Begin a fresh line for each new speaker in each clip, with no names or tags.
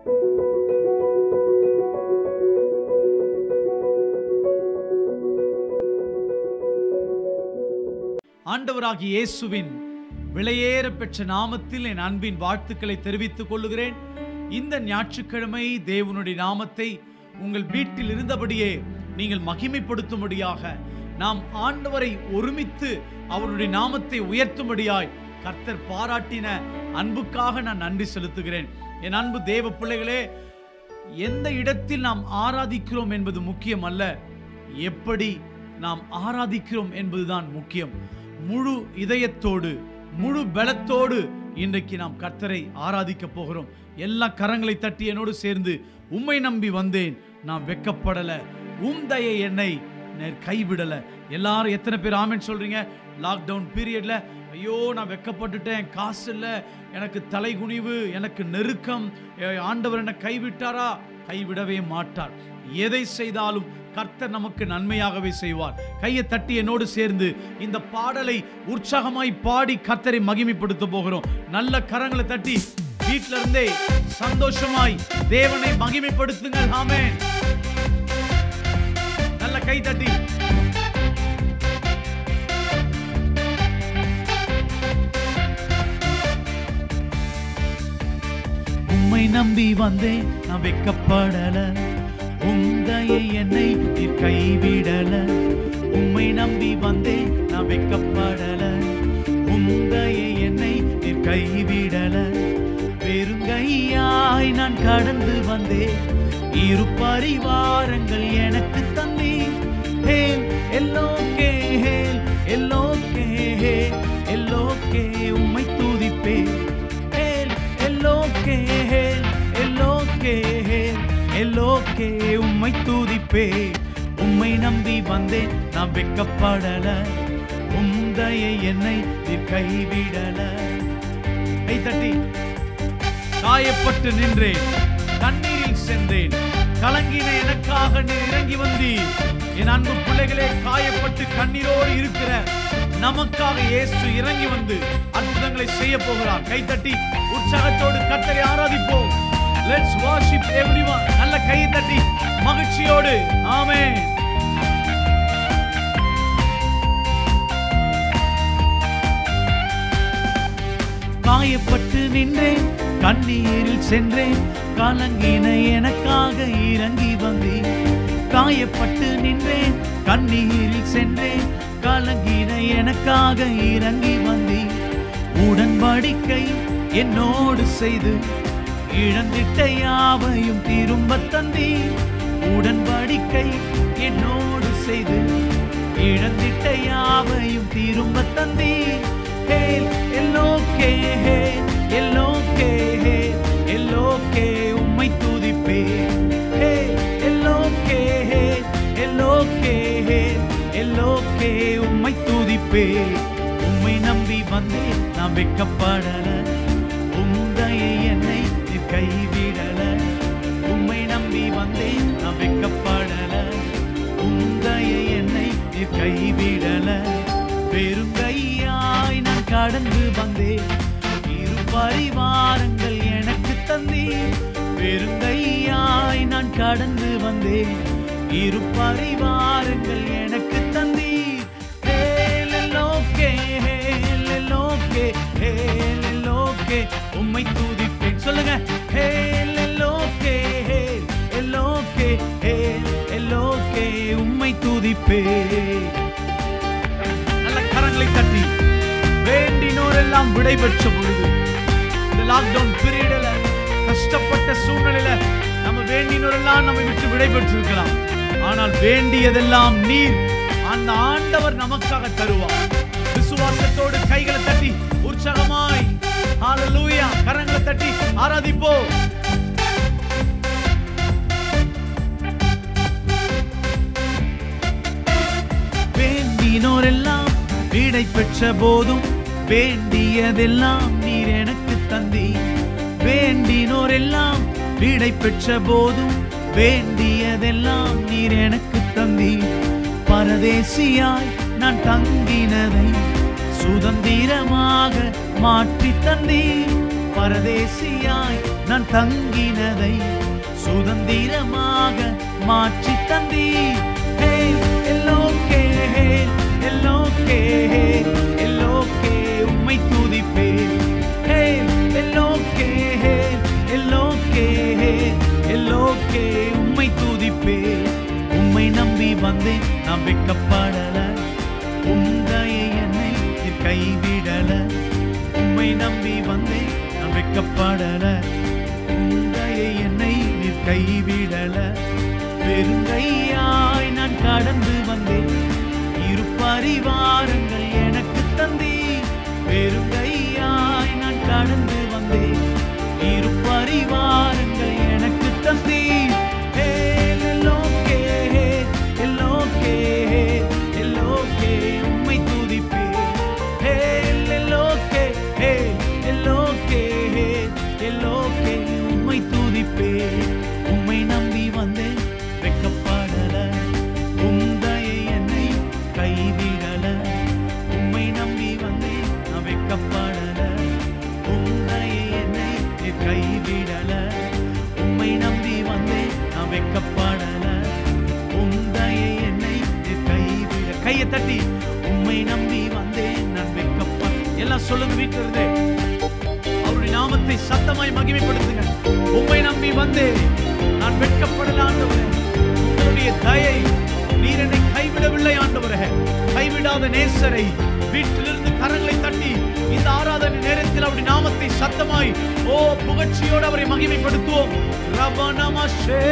ஆண்டவராகிய இயேசுவின் விலையேற பெற்ற நாமத்தில் என் அன்பின் வாழ்த்துக்களை தெரிவித்துக் கொள்ளுகிறேன் இந்த ஞாயிற்றுக்கிழமை தேவனுடைய நாமத்தை உங்கள் வீட்டில் இருந்தபடியே நீங்கள் மகிமைப்படுத்தும்படியாக நாம் ஆண்டவரை ஒருமித்து அவருடைய நாமத்தை உயர்த்தும்படியாய் கர்த்தர் பாராட்டின அன்புக்காக நான் நன்றி செலுத்துகிறேன் என் அன்பு தேவ பிள்ளைகளே எந்த இடத்தில் நாம் ஆராதிக்கிறோம் என்பது முக்கியம் அல்ல எப்படி நாம் ஆராதிக்கிறோம் என்பதுதான் முக்கியம் முழு இதயத்தோடு முழு பலத்தோடு இன்றைக்கு நாம் கர்த்தரை ஆராதிக்க போகிறோம் எல்லா கரங்களை தட்டி என்னோடு சேர்ந்து உம்மை நம்பி வந்தேன் நான் வெக்கப்படல உம் தயை என்னை நேர் கைவிடல எல்லாரும் எத்தனை பேர் ஆமென் சொல்றீங்க லாக்டவுன் பீரியட்ல ஐயோ நான் வெக்கப்பட்டுட்டேன் காசு இல்லை எனக்கு தலைகுனிவு எனக்கு நெருக்கம் எ- ஆண்டவர் என்னை கைவிட்டாரா கைவிடவே மாட்டார் எதை செய்தாலும் கர்த்தர் நமக்கு நன்மையாகவே செய்வார் கையை தட்டி என்னோடு சேர்ந்து இந்த பாடலை உற்சாகமாய் பாடி கர்த்தரை மகிமைப்படுத்த போகிறோம் நல்ல கரங்களை தட்டி வீட்ல இருந்தே சந்தோஷமாய் தேவனை மகிமைப்படுத்துங்கள் ஆமென் நல்ல கை தட்டி உம்மை நம்பி வந்தேன் நான் வெக்கப்படல உந்தையை என்னை நீர் கைவிடல உம்மை நம்பி வந்தேன் நான் வெக்கப்படல உந்தையை என்னை நீர் கைவிடல பெருங்கையாய் நான் கடந்து வந்தேன் இரு பரிவாரங்கள் எனக்கு தந்தீர் ஹேல் எல்லோக்கே ஹேல் எல்லோக்கே ஹேல் எல்லோக்கே உம்மை துதிப்பேன் ஹேல் எல்லோக்கே ஹேல் எல்லோக்கே ஹேல் எல்லோக்கே உம்மை துதிப்பே உம்மை நம்பி வந்தேன் நான் வெக்கப்படல உந்தையை என்னை நீர் கைவிடல கை தட்டி காயப்பட்டு நின்றேன் கண்ணீரில் சென்றேன் கலங்கின எனக்காக நீர் இறங்கி வந்தீர் என் அன்பு பிள்ளைகளே காயப்பட்டு கண்ணீரோடு இருக்கிற நமக்காக இயேசு இறங்கி வந்து அற்புதங்களை செய்ய போகிறார் கைத்தட்டி உற்சாகத்தோடு கர்த்தரை ஆராதிப்போம் லெட்ஸ் வாஷிப் எவ்ரிவன் நல்ல கை தட்டி மகிழ்ச்சியோடு ஆமென் காயப்பட்டு நின்றேன் கண்ணீரில் சென்றேன் கலங்கின எனக்காக இறங்கி வந்தேன் காயப்பட்டு நின்றேன் கண்ணீரில் சென்றேன் கலங்கின எனக்காக இறங்கி வந்தேன் உடன்படிக்கை என்னோடு செய்து இழந்திட்ட யாவையும் திரும்ப தந்தீர் உடன்படிக்கை என்னோடு செய்து இழந்திட்ட யாவையும் திரும்ப தந்தீர் ஹேல் எல்லோக்கே ஹேல் எல்லோக்கே ஹேல் எல்லோக்கே உம்மை துதிப்பே ஹேல் எல்லோக்கே ஹேல் எல்லோக்கே ஹேல் எல்லோக்கே உம்மை துதிப்பே உம்மை நம்பி வந்தேன் நான் வெக்கப்படல உந்தையை என்னை நீர் கைவிடல உம்மை நம்பி வந்தேன் நான் வெக்கப்படல உந்தையை என்னை நீர் கைவிடல பெருங்கையாய் நான் கடந்து வந்தேன் இரு பரிவாரங்கள் எனக்கு தந்தீர் பெருங்கையாய் நான் கடந்து வந்தேன் இரு பரிவாரங்கள் எனக்கு தந்தீர் ஹேலெல்லோக்கே, ஹேலெல்லோக்கே, ஹேலெல்லோக்கே, உம்மை துதிப்பேன் சொல்லுங்க ஹேலெல்லோக்கே, ஹேல், எல்லோக்கே, ஹேல், எல்லோக்கே, உம்மை துதிப்பேன் நல்ல கரங்களை தட்டி வேண்டினோரெல்லாம் விடை பெற்ற பொழுது இந்த லாக்டவுன் பீரியட்ல கஷ்டப்பட்ட சூழ்நிலையில நம்ம வேண்டினோரெல்லாம் நம்ம விட்டு விடை பெற்றிருக்கலாம் ஆனால் வேண்டியதெல்லாம் நீர் அந்த ஆண்டவர் நமக்காக தருவார் விசுவாசத்தோடு கைகளை தட்டி உற்சாகமாய் ஹalleluya கரங்களை தட்டி ஆராதிப்போம் வேண்டினோரெல்லாம் விடை பெற்ற போதும் வேண்டியதெல்லாம் நீர் எனக்கு தந்தீர் வேண்டினோரெல்லாம் விடை பெற்ற போதும் வேண்டியதெல்லாம் நீர் எனக்கு தந்தீர் பரதேசியாய் நான் தங்கினதை சுதந்திரமாக மாற்றி தந்தீர் பரதேசியாய் நான் தங்கினதை சுதந்திரமாக மாற்றி தந்தி எல்லோக்கே எல்லோக்கே எல்லோக்கே உம்மை துதிப்பே எல்லோக்கே எல்லோக்கே எல்லோக்கே உம்மை துதிப்பே உம்மை நம்பி வந்தேன் நான் வெக்கப்படல உங்கையை என்னை நீர் கைவிடல உம்மை நம்பி வந்தேன் நான் வெக்கப்படல உங்கையை என்னை நீர் கைவிடல பெருங்கையாய் நான் கடந்து வந்தேன் இரு பரிவாரங்கள் எனக்கு தந்தி பெருங்கையாய் நான் கடந்து வந்தேன் இரு பரிவாரங்கள் எனக்கு தந்தி எல்லோக்கே எல்லோக்கே எல்லோக்கே உம்மை துதிப்பே எல்லோக்கே எல்லோக்கே எல்லோக்கே உம்மை துதிப்பே உம்மை நம்பி வந்தேன் வெக்கப்படல உந்தையை என்னை கைவிடல உம்மை நம்பி வந்தேன் நான் வெக்கப்படல உந்தையை என்னை நீர் கைவிடல உம்மை நம்பி வந்தேன் நான் வெக்கப்படல உந்தையை என்னை நீர் கைவிட கையை தட்டி உம்மை நம்பி வந்தேன் நான் வெக்கப்பட எல்லாம் சொல்லுங்க வீட்டில் இருந்தே அவருடைய நாமத்தை சத்தமாய் மகிமைப்படுத்துங்க உம்மை நம்பி வந்தேன் நான் வெட்கப்படல ஆண்டவரே உங்களுடைய தயை நீர் என்னை கைவிடவில்லை ஆண்டவரே கைவிடாத நேசரை வீட்டிலிருந்து கரங்களை தட்டி இந்த ஆராதனை நேரத்தில் அவருடைய நாமத்தை சத்தமாய் ஓ புகழ்ச்சியோடு அவரை மகிமைப்படுத்துவோம் ரபநமஷே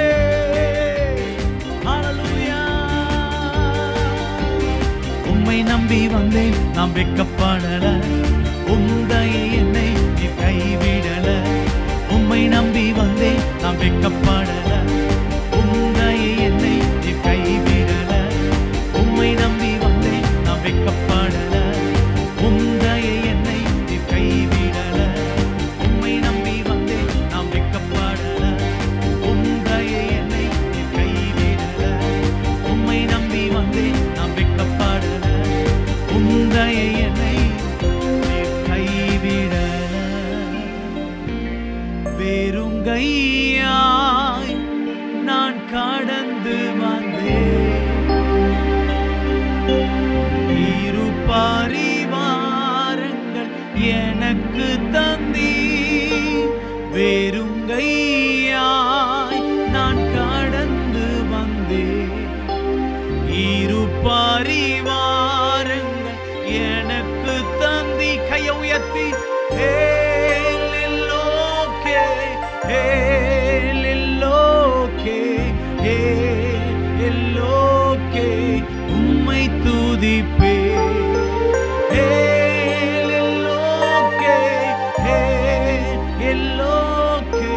ஹalleluya உம்மை நம்பி வந்தேன் நாம் வெக்கப்படல உந்தையை என்னை நீ கைவிடல உம்மை நம்பி வந்தேன் நாம் வெக்கப்படல உந்தையை என்னை நீ கைவிடல உம்மை நம்பி வந்தேன் நாம் வெக்கப்படல உந்தையை என்னை நீ கைவிடல உம்மை நம்பி வந்தேன் நாம் வெக்கப்படல உந்தையை என்னை நீ கைவிடல உம்மை நம்பி வந்தேன் நாம் வெக்கப்படல உந்தையை என்னை நீர் கைவிடல வெறுங்கையாய் நான் கடந்து வந்தேன் இரு பரிவாரங்கள் எனக்கு தந்தி வெறுங்கையாய் நான் கடந்து வந்தேன் இரு பரிவாரங்கள் எனக்கு தந்தி கையை உயர்த்தி ஏலெல்லோக்கே, ஏலெல்லோக்கே, ஏலெல்லோக்கே, உம்மை துதிப்பே ஏலெல்லோக்கே, ஏலெல்லோக்கே,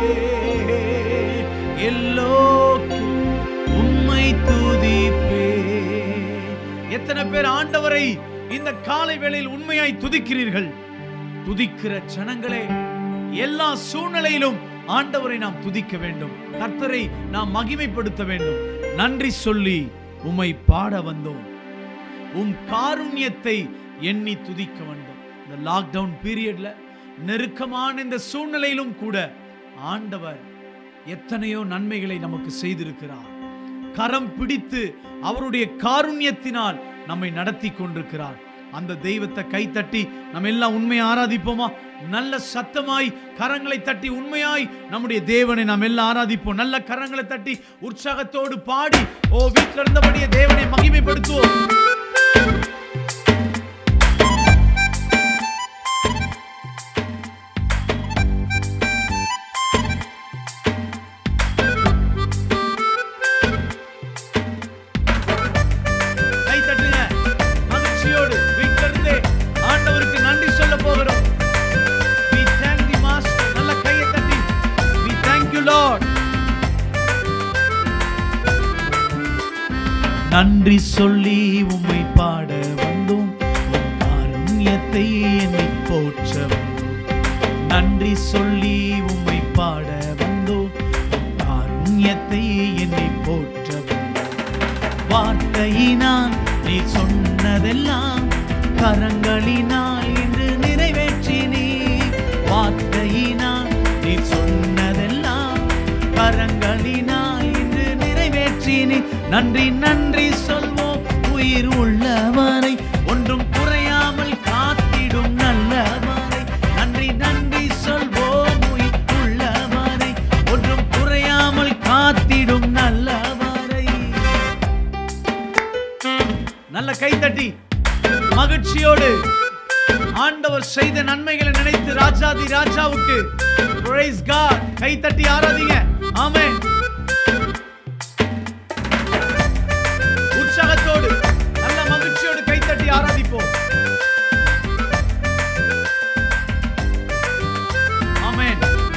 எல்லோக்கே, உம்மை துதிப்பே எத்தனை பேர் ஆண்டவரை இந்த காலை வேளையில் உண்மையாய் துதிக்கிறீர்கள் துதிக்கிற ஜனங்களே எல்லா சூழ்நிலையிலும் ஆண்டவரை நாம் துதிக்க வேண்டும் கர்த்தரை நாம் மகிமைப்படுத்த வேண்டும் நன்றி சொல்லி உம்மை பாட வந்தோம் உம் காருண்யத்தை எண்ணி துதிக்க வேண்டும் இந்த லாக்டவுன் பீரியட்ல நெருக்கமான இந்த சூழ்நிலையிலும் கூட ஆண்டவர் எத்தனையோ நன்மைகளை நமக்கு செய்திருக்கிறார் கரம் பிடித்து அவருடைய காருண்யத்தினால் நம்மை நடத்தி கொண்டிருக்கிறார் அந்த தெய்வத்தை கைத்தட்டி நம்ம எல்லாம் உண்மையை ஆராதிப்போமா நல்ல சத்தமாய் கரங்களை தட்டி உண்மையாய் நம்முடைய தேவனை நாம் எல்லாம் ஆராதிப்போம் நல்ல கரங்களை தட்டி உற்சாகத்தோடு பாடி ஓ வீட்டில் இருந்தபடியே தேவனை மகிமைப்படுத்துவோம் கை தட்டுங்க மகிழ்ச்சியோடு வீட்டில் இருந்தே ஆண்டவருக்கு நன்றி சொல்ல போகிறோம் we thank the master நல்ல கையை தட்டி we thank you lord நன்றி சொல்லி உம்மை பாட வந்தோம் உம் காருண்யத்தை என்னை போற்ற வந்தோம் நன்றி சொல்லி உம்மை பாட வந்தோம் உம் காருண்யத்தை என்னை போற்ற வந்தோம் வார்த்தையினால் நீ சொன்னதெல்லாம் கரங்களினால் இன்று நிறைவேற்றி நீ வார்த்தையினால் கரங்களினால் இன்று நிறைவேற்றினி நன்றி நன்றி சொல்வோம் உயிர் உள்ளவரை ஒன்றும் குறையாமல் காத்திடும் நல்லவரை நன்றி நன்றி சொல்வோம் உயிர் உள்ளவரை ஒன்றும் குறையாமல் காத்திடும் நல்லவரை நல்ல கைத்தட்டி மகிழ்ச்சியோடு ஆண்டவர் செய்த நன்மைகளை நினைத்து ராஜாதி ராஜாவுக்கு praise God கைத்தட்டி ஆராதிங்க ஆமென் உற்சாகத்தோடு நல்ல மகிழ்ச்சியோடு கைத்தட்டி ஆராதிப்போம் ஆமென்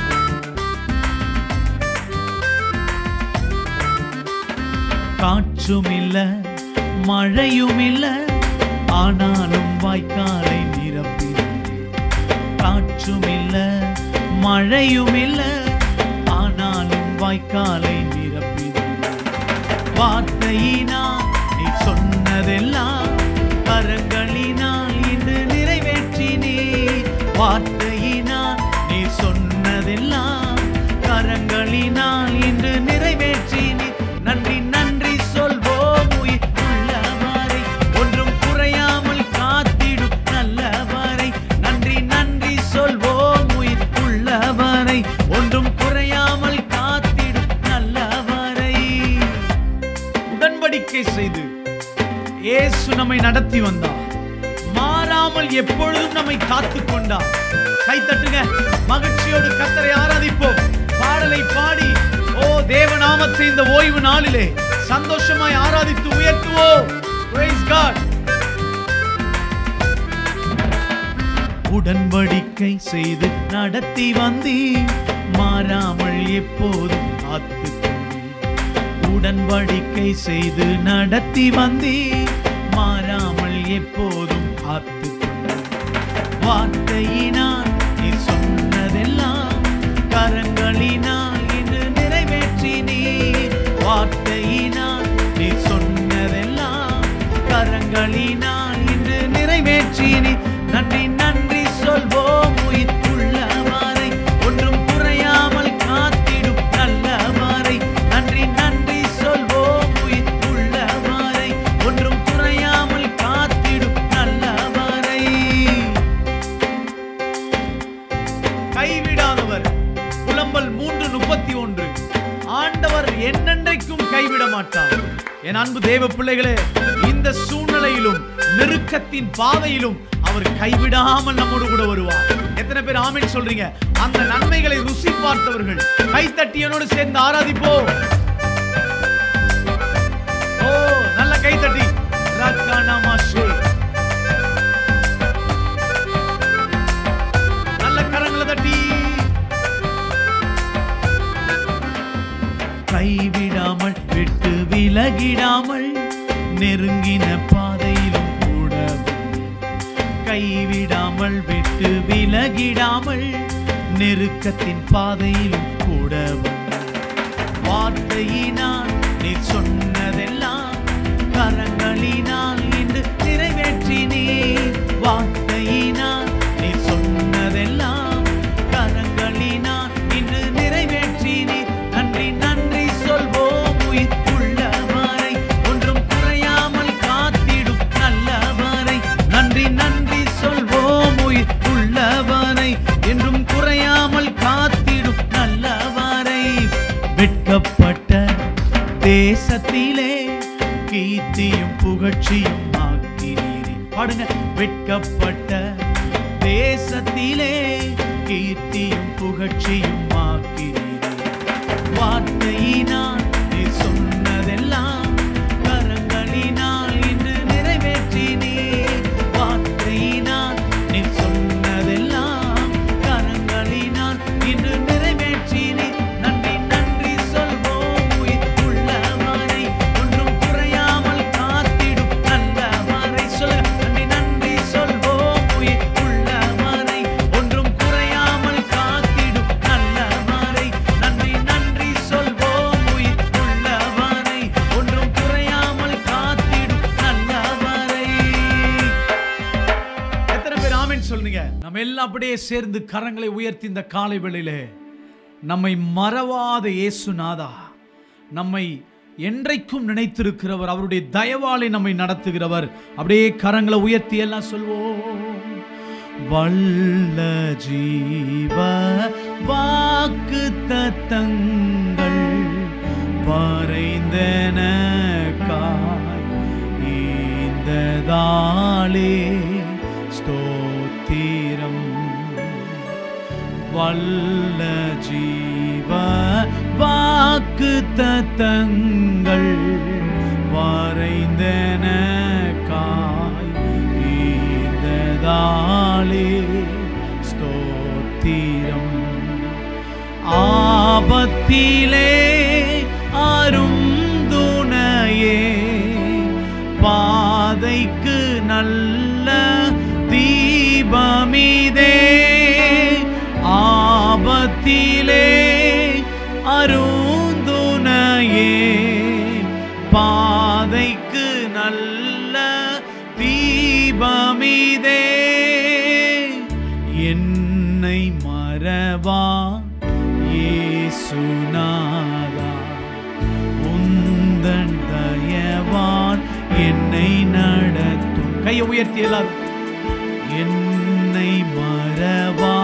காற்றும் இல்ல மழையும் இல்ல ஆனாலும் வாய்க்காலை நிரப்பினீரே காற்றும் இல்ல மழையும் இல்ல ஆனாலும் வாய்க்காலை நிரப்பினீரே வார்த்தையினால் நீ சொன்னதெல்லாம் கரங்களினால் இன்று நிறைவேற்றினே வார்த்தையினால் நீ சொன்னதெல்லாம் கரங்களினால் இன்று நிறைவேற்றினே நன்றி நன்றி சொல்வோம் உயிர் உள்ளவரை ஒன்றும் குறையாமல் காத்திடும் நல்லவரை நன்றி நன்றி சொல்வோம் உயிர் உள்ளவரை ஒன்றும் குறையாமல் காத்திடும் நல்லவரை உடன்படிக்கை செய்து இயேசு நம்மை நடத்தி வந்தார் மாறாமல் எப்பொழுதும் நம்மை காத்து கொண்டார் கை தட்டுங்க மகிழ்ச்சியோடு கத்தரை ஆராதிப்போம் பாடலை பாடி ஓ தேவநாமத்தை இந்த ஓய்வு நாளிலே சந்தோஷமாய் ஆராதித்து உயர்த்துவோம் Praise God. உடன்படிக்கை செய்து நடத்தி வந்தீ மாறாமல் எப்போதும் காத்து உடன்படிக்கை செய்து நடத்தி வந்தீ மாறாமல் எப்போதும் காத்து வார்த்தையினால் நீ சொன்னதெல்லாம் கரங்களினால் இன்று நிறைவேற்றினீ வார்த்தையினால் நீ சொன்னதெல்லாம் கரங்களினால் இன்று நிறைவேற்றினீ நன்றி நன்றி சொல்வோம் உயிர் உள்ளவரை ஒன்றும் குறையாமல் காத்திடும் நல்லவரை நன்றி நன்றி சொல்வோம் உயிர் உள்ளவரை ஒன்றும் குறையாமல் காத்திடும் நல்லவரை கைவிடாதவர் புலம்பல் மூன்று முப்பத்தி ஒன்று ஆண்டவர் என்னென்றைக்கும் கைவிட மாட்டார் என் அன்பு தேவ பிள்ளைகளே இந்த சூழ்நிலையிலும் நெருக்கத்தின் பாதையிலும் அவர் கைவிடாமல் நம்மோடு கூட வருவார் எத்தனை பேர் ஆமென் சொல்றீங்க அந்த நன்மைகளை ருசி பார்த்தவர்கள் கைத்தட்டி என்னோடு சேர்ந்து ஆராதிப்போம் ஓ நல்ல கைத்தட்டி ரக்கனமாஷே நல்ல கரங்களை தட்டி கைவிடாமல் விட்டு விலகிடாமல் நெருங்கின பாதையிலும் கூட கைவிடாமல் விட்டு விலகிடாமல் நெருக்கத்தின் பாதையிலும் கூட வார்த்தையினால் நீ சொன்னதெல்லாம் கரங்களினால் இன்று நிறைவேற்றினே வார்த்தையினால் நீ சொன்னதெல்லாம் கரங்களினால் இன்று நிறைவேற்றினே நன்றி நன்றி சொல்வோம் உயிர் உள்ளவரை ஒன்றும் குறையாமல் காத்திடும் நல்லவரை நன்றி நன்றி சொல்வோம் உயிர் உள்ளவரை என்றும் குறையாமல் காத்திடும் நல்லவரை வெட்கப்பட்ட தேசத்திலே கீர்த்தியும் புகழ்ச்சியும் ஆக்கினீரே பாடுங்க வெட்கப்பட்ட தேசத்திலே கீர்த்தியும் புகழ்ச்சியும் ஆக்கினீரே வார்த்தையினால் நீ சொன்னதெல்லாம் கரங்களினால் இன்று நிறைவேற்றினே வார்த்தையினால் நீ சொன்னதெல்லாம் கரங்களினால் இன்று நிறைவேற்றினே நன்றி நன்றி சொல்வோம் உயிர் உள்ளவரை ஒன்றும் குறையாமல் காத்திடும் நல்லவரை சொல்ல நன்றி நன்றி சொல்வோம் உயிர் உள்ளவரை ஒன்றும் குறையாமல் காத்திடும் நல்லவரை நன்றி நன்றி சொல்வோம் உயிர் உள்ளவரை ஒன்றும் குறையாமல் காத்திடும் நல்லவரை எத்தனை பேர் ஆமென் சொல்றீங்க நம்ம எல்லாம் அப்படியே சேர்ந்து கரங்களை உயர்த்தி இந்த காலை வேளையிலே நம்மை மறவாத இயேசுநாதா நம்மை என்றைக்கும் நினைத்திருக்கிறவர் அவருடைய தயவாலை நம்மை நடத்துகிறவர் அப்படியே கரங்களை உயர்த்தி எல்லாம் சொல்வோம் வல்ல ஜீவ வாக்கு தத்தங்கள் வரைந்தனக்காய் ஈந்ததாலே ஸ்தோத்திரம் வல்ல ஜீவ வாக்கு தத்தங்கள் வரைந்தனக்காய் ஈந்ததாலே ஸ்தோத்திரம் ஆபத்திலே அருந்துணையே பாதைக்கு நல்ல தீபமிதே ஆபத்திலே அருந்துணையே பாதைக்கு நல்ல தீபமிதே என்னை மறவா இயேசுநாதா உந்தன் தயவான் என்னை நடத்தும் கையை உயர்த்தி எல்லாரும் என்னை மறவா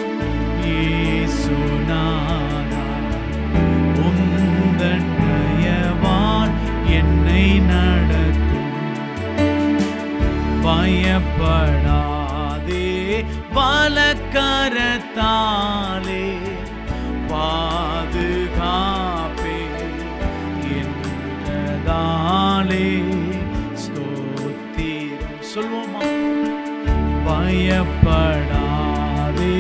இயேசுநாதா உந்தன் தயவான் என்னை நடத்தும் பயப்படாதே பலக்கரத்தாலே பாதுகாப்பே என்றதாலே ஸ்தோத்திரம் சொல்வோமா பயப்படாதே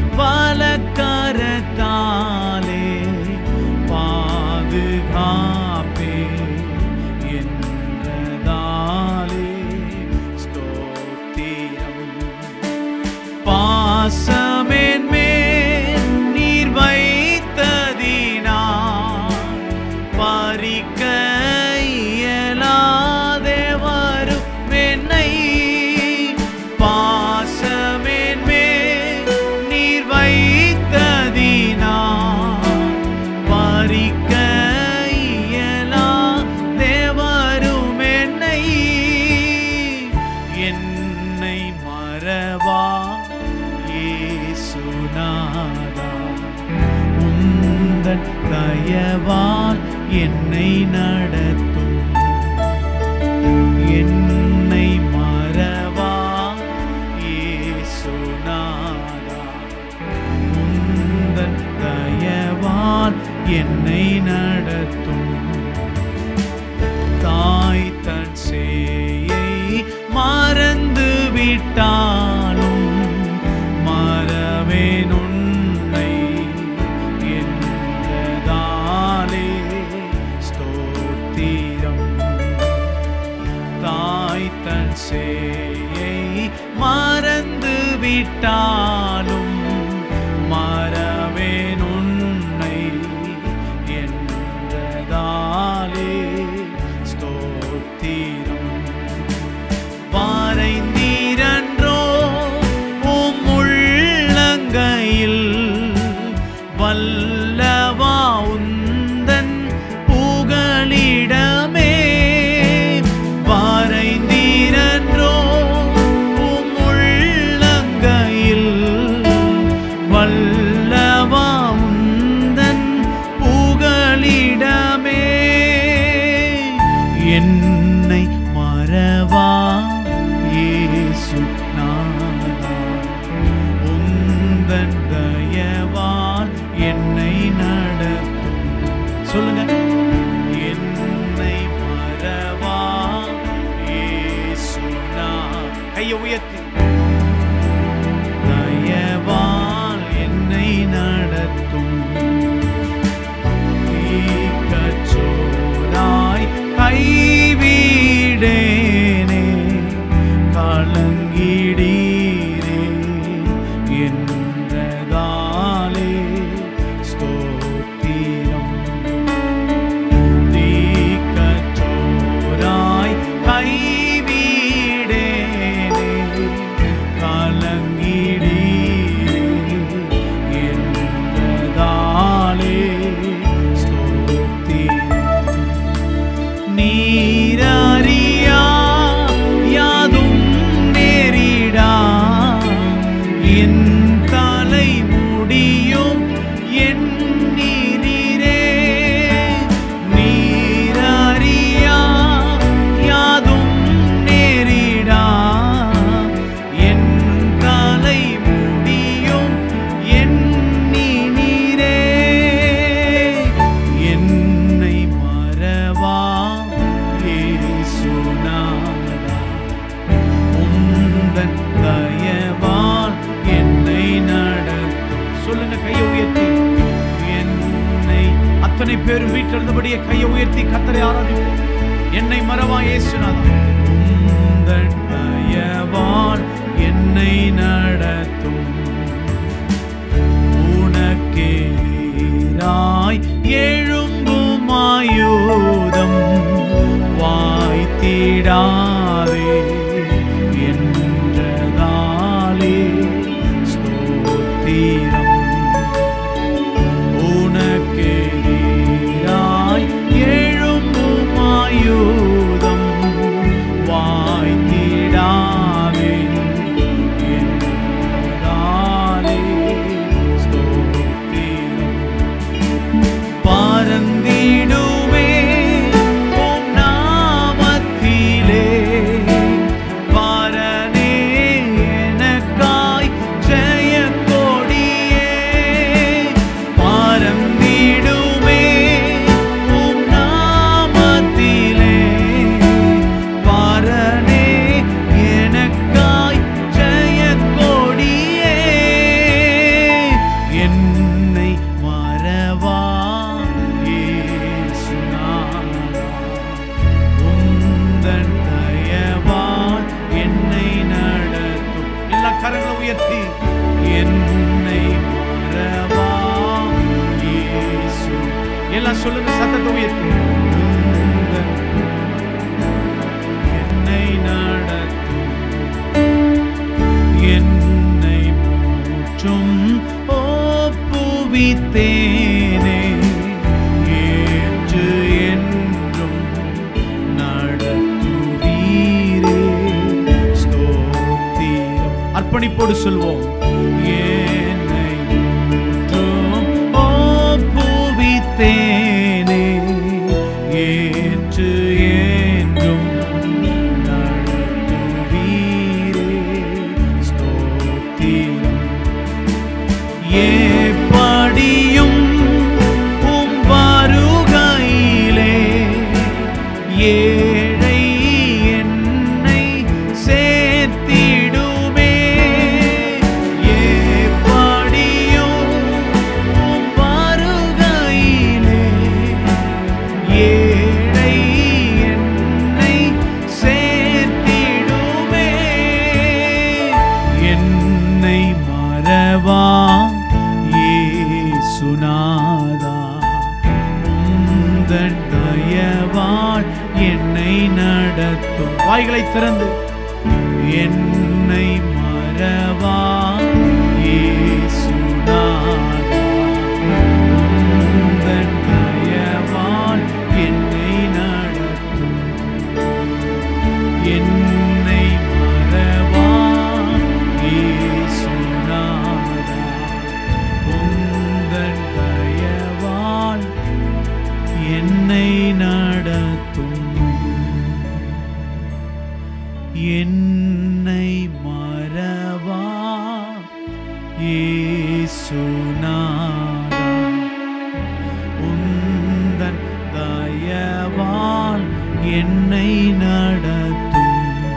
பலக்கரத்தாலே பாதுகாப்பே என்றதாலே ஸ்தோத்திரம் பாசமேன் மேல் நீர் வைத்ததினால் பறிக்க இயலாதே வரும் என்னை பாசமேன் மேல் நீர் வைத்ததினால் பறிக்க இயலாதே வரும் என்னை என்னை மறவா இயேசுநாதா உந்தன் தயவால் என்னை நடத்தும் என்னை மறவா இயேசுநாதா உந்தன் தயவால் என்னை நடத்தும் தாய் தன் சேயை மறந்து விட்டாலும் மறவேன் உன்னை என்றதாலே ஸ்தோத்திரம் தாய் தன் சேயை மறந்து விட்டாலும் மறவேன் உன்னை என்றதாலே ஸ்தோத்திரம் வாரைந்தீரன்றோ உம் உள்ளங்கையில் வல்லவா உந்தன் புகலிடமே வாரைந்தீரன்றோ உம் உள்ளங்கையில் வல்லவா உந்தன் புகலிடமே என்னை மறவா இயேசு நாதா உந்தன் தயவால் என்னை நடத்தும் சொல்லுங்க என்னை மறவா இயேசு நான் கையை உயர்த்தி தயவால் என்னை நடத்தும் தீக்கச்சோராய் கைவிடேனே கலங்கிடீரே என்றதாலே ஸ்தோத்திரம் தீக்கச்சோராய் கைவிடேனே அத்தனை பேரும் வீட்டில் இருந்தபடியே கையை உயர்த்தி கத்தரை ஆராதிப்போம் என்னை மறவா இயேசுநாதா உந்தன் தயவால் என்னை நடத்தும் உனக்கே நீராய் எழும்பும் ஆயுதம் வாய்த்திடாதே என்றதாலே ஸ்தோத்திரம் உனக்கே நீராய் எழும்பும் ஆயுதம் வாய்த்திடாதே என்றதாலே ஸ்தோத்திரம் பரந்திடுவே உம் நாமத்திலே பரனே எனக்காய் ஜெயக் கொடியே பரந்திடுவே உம் நாமத்திலே பரனே எனக்காய் ஜெயக் கொடியே என்னை மறவா இயேசுநாதா. உந்தன் தயவால் என்னை நடத்தும் எல்லா கரங்களை உயர்த்தி என்னை மறவா இயேசு எல்லாம் சொல்லுங்க சத்தத்தை உயர்த்தி உந்தன் என்னை நடத்தும் என்னை மூற்றும் ஒப்புவித்தேனே ஏற்று என்றும் நடத்துவீரே ஸ்தோத்திரம் அர்ப்பணிப்போடு சொல்வோம் என்னை மூற்றும் ஒப்புவித்தேனே ஏற்று என்றும் நடத்துவீரே ஸ்தோத்திரம் எப்படியும் உம் வருகையிலே ஏழை என்னை சேர்த்திடுமே எப்படியும் உம் வருகையிலே ஏழை என்னை சேர்த்திடுமே என்னை மறவா இயேசுநாதா உந்தன் தயவால் என்னை நடத்தும் வாய்களை திறந்து என்னை மறவா இயேசுநாதா உந்தன் தயவால் என்னை நடத்தும் என்னை மறவா இயேசுநாதா உந்தன் தயவால் என்னை நடத்தும் என்னை மறவா இயேசுநாதா உந்தன் தயவால் என்னை நடத்தும்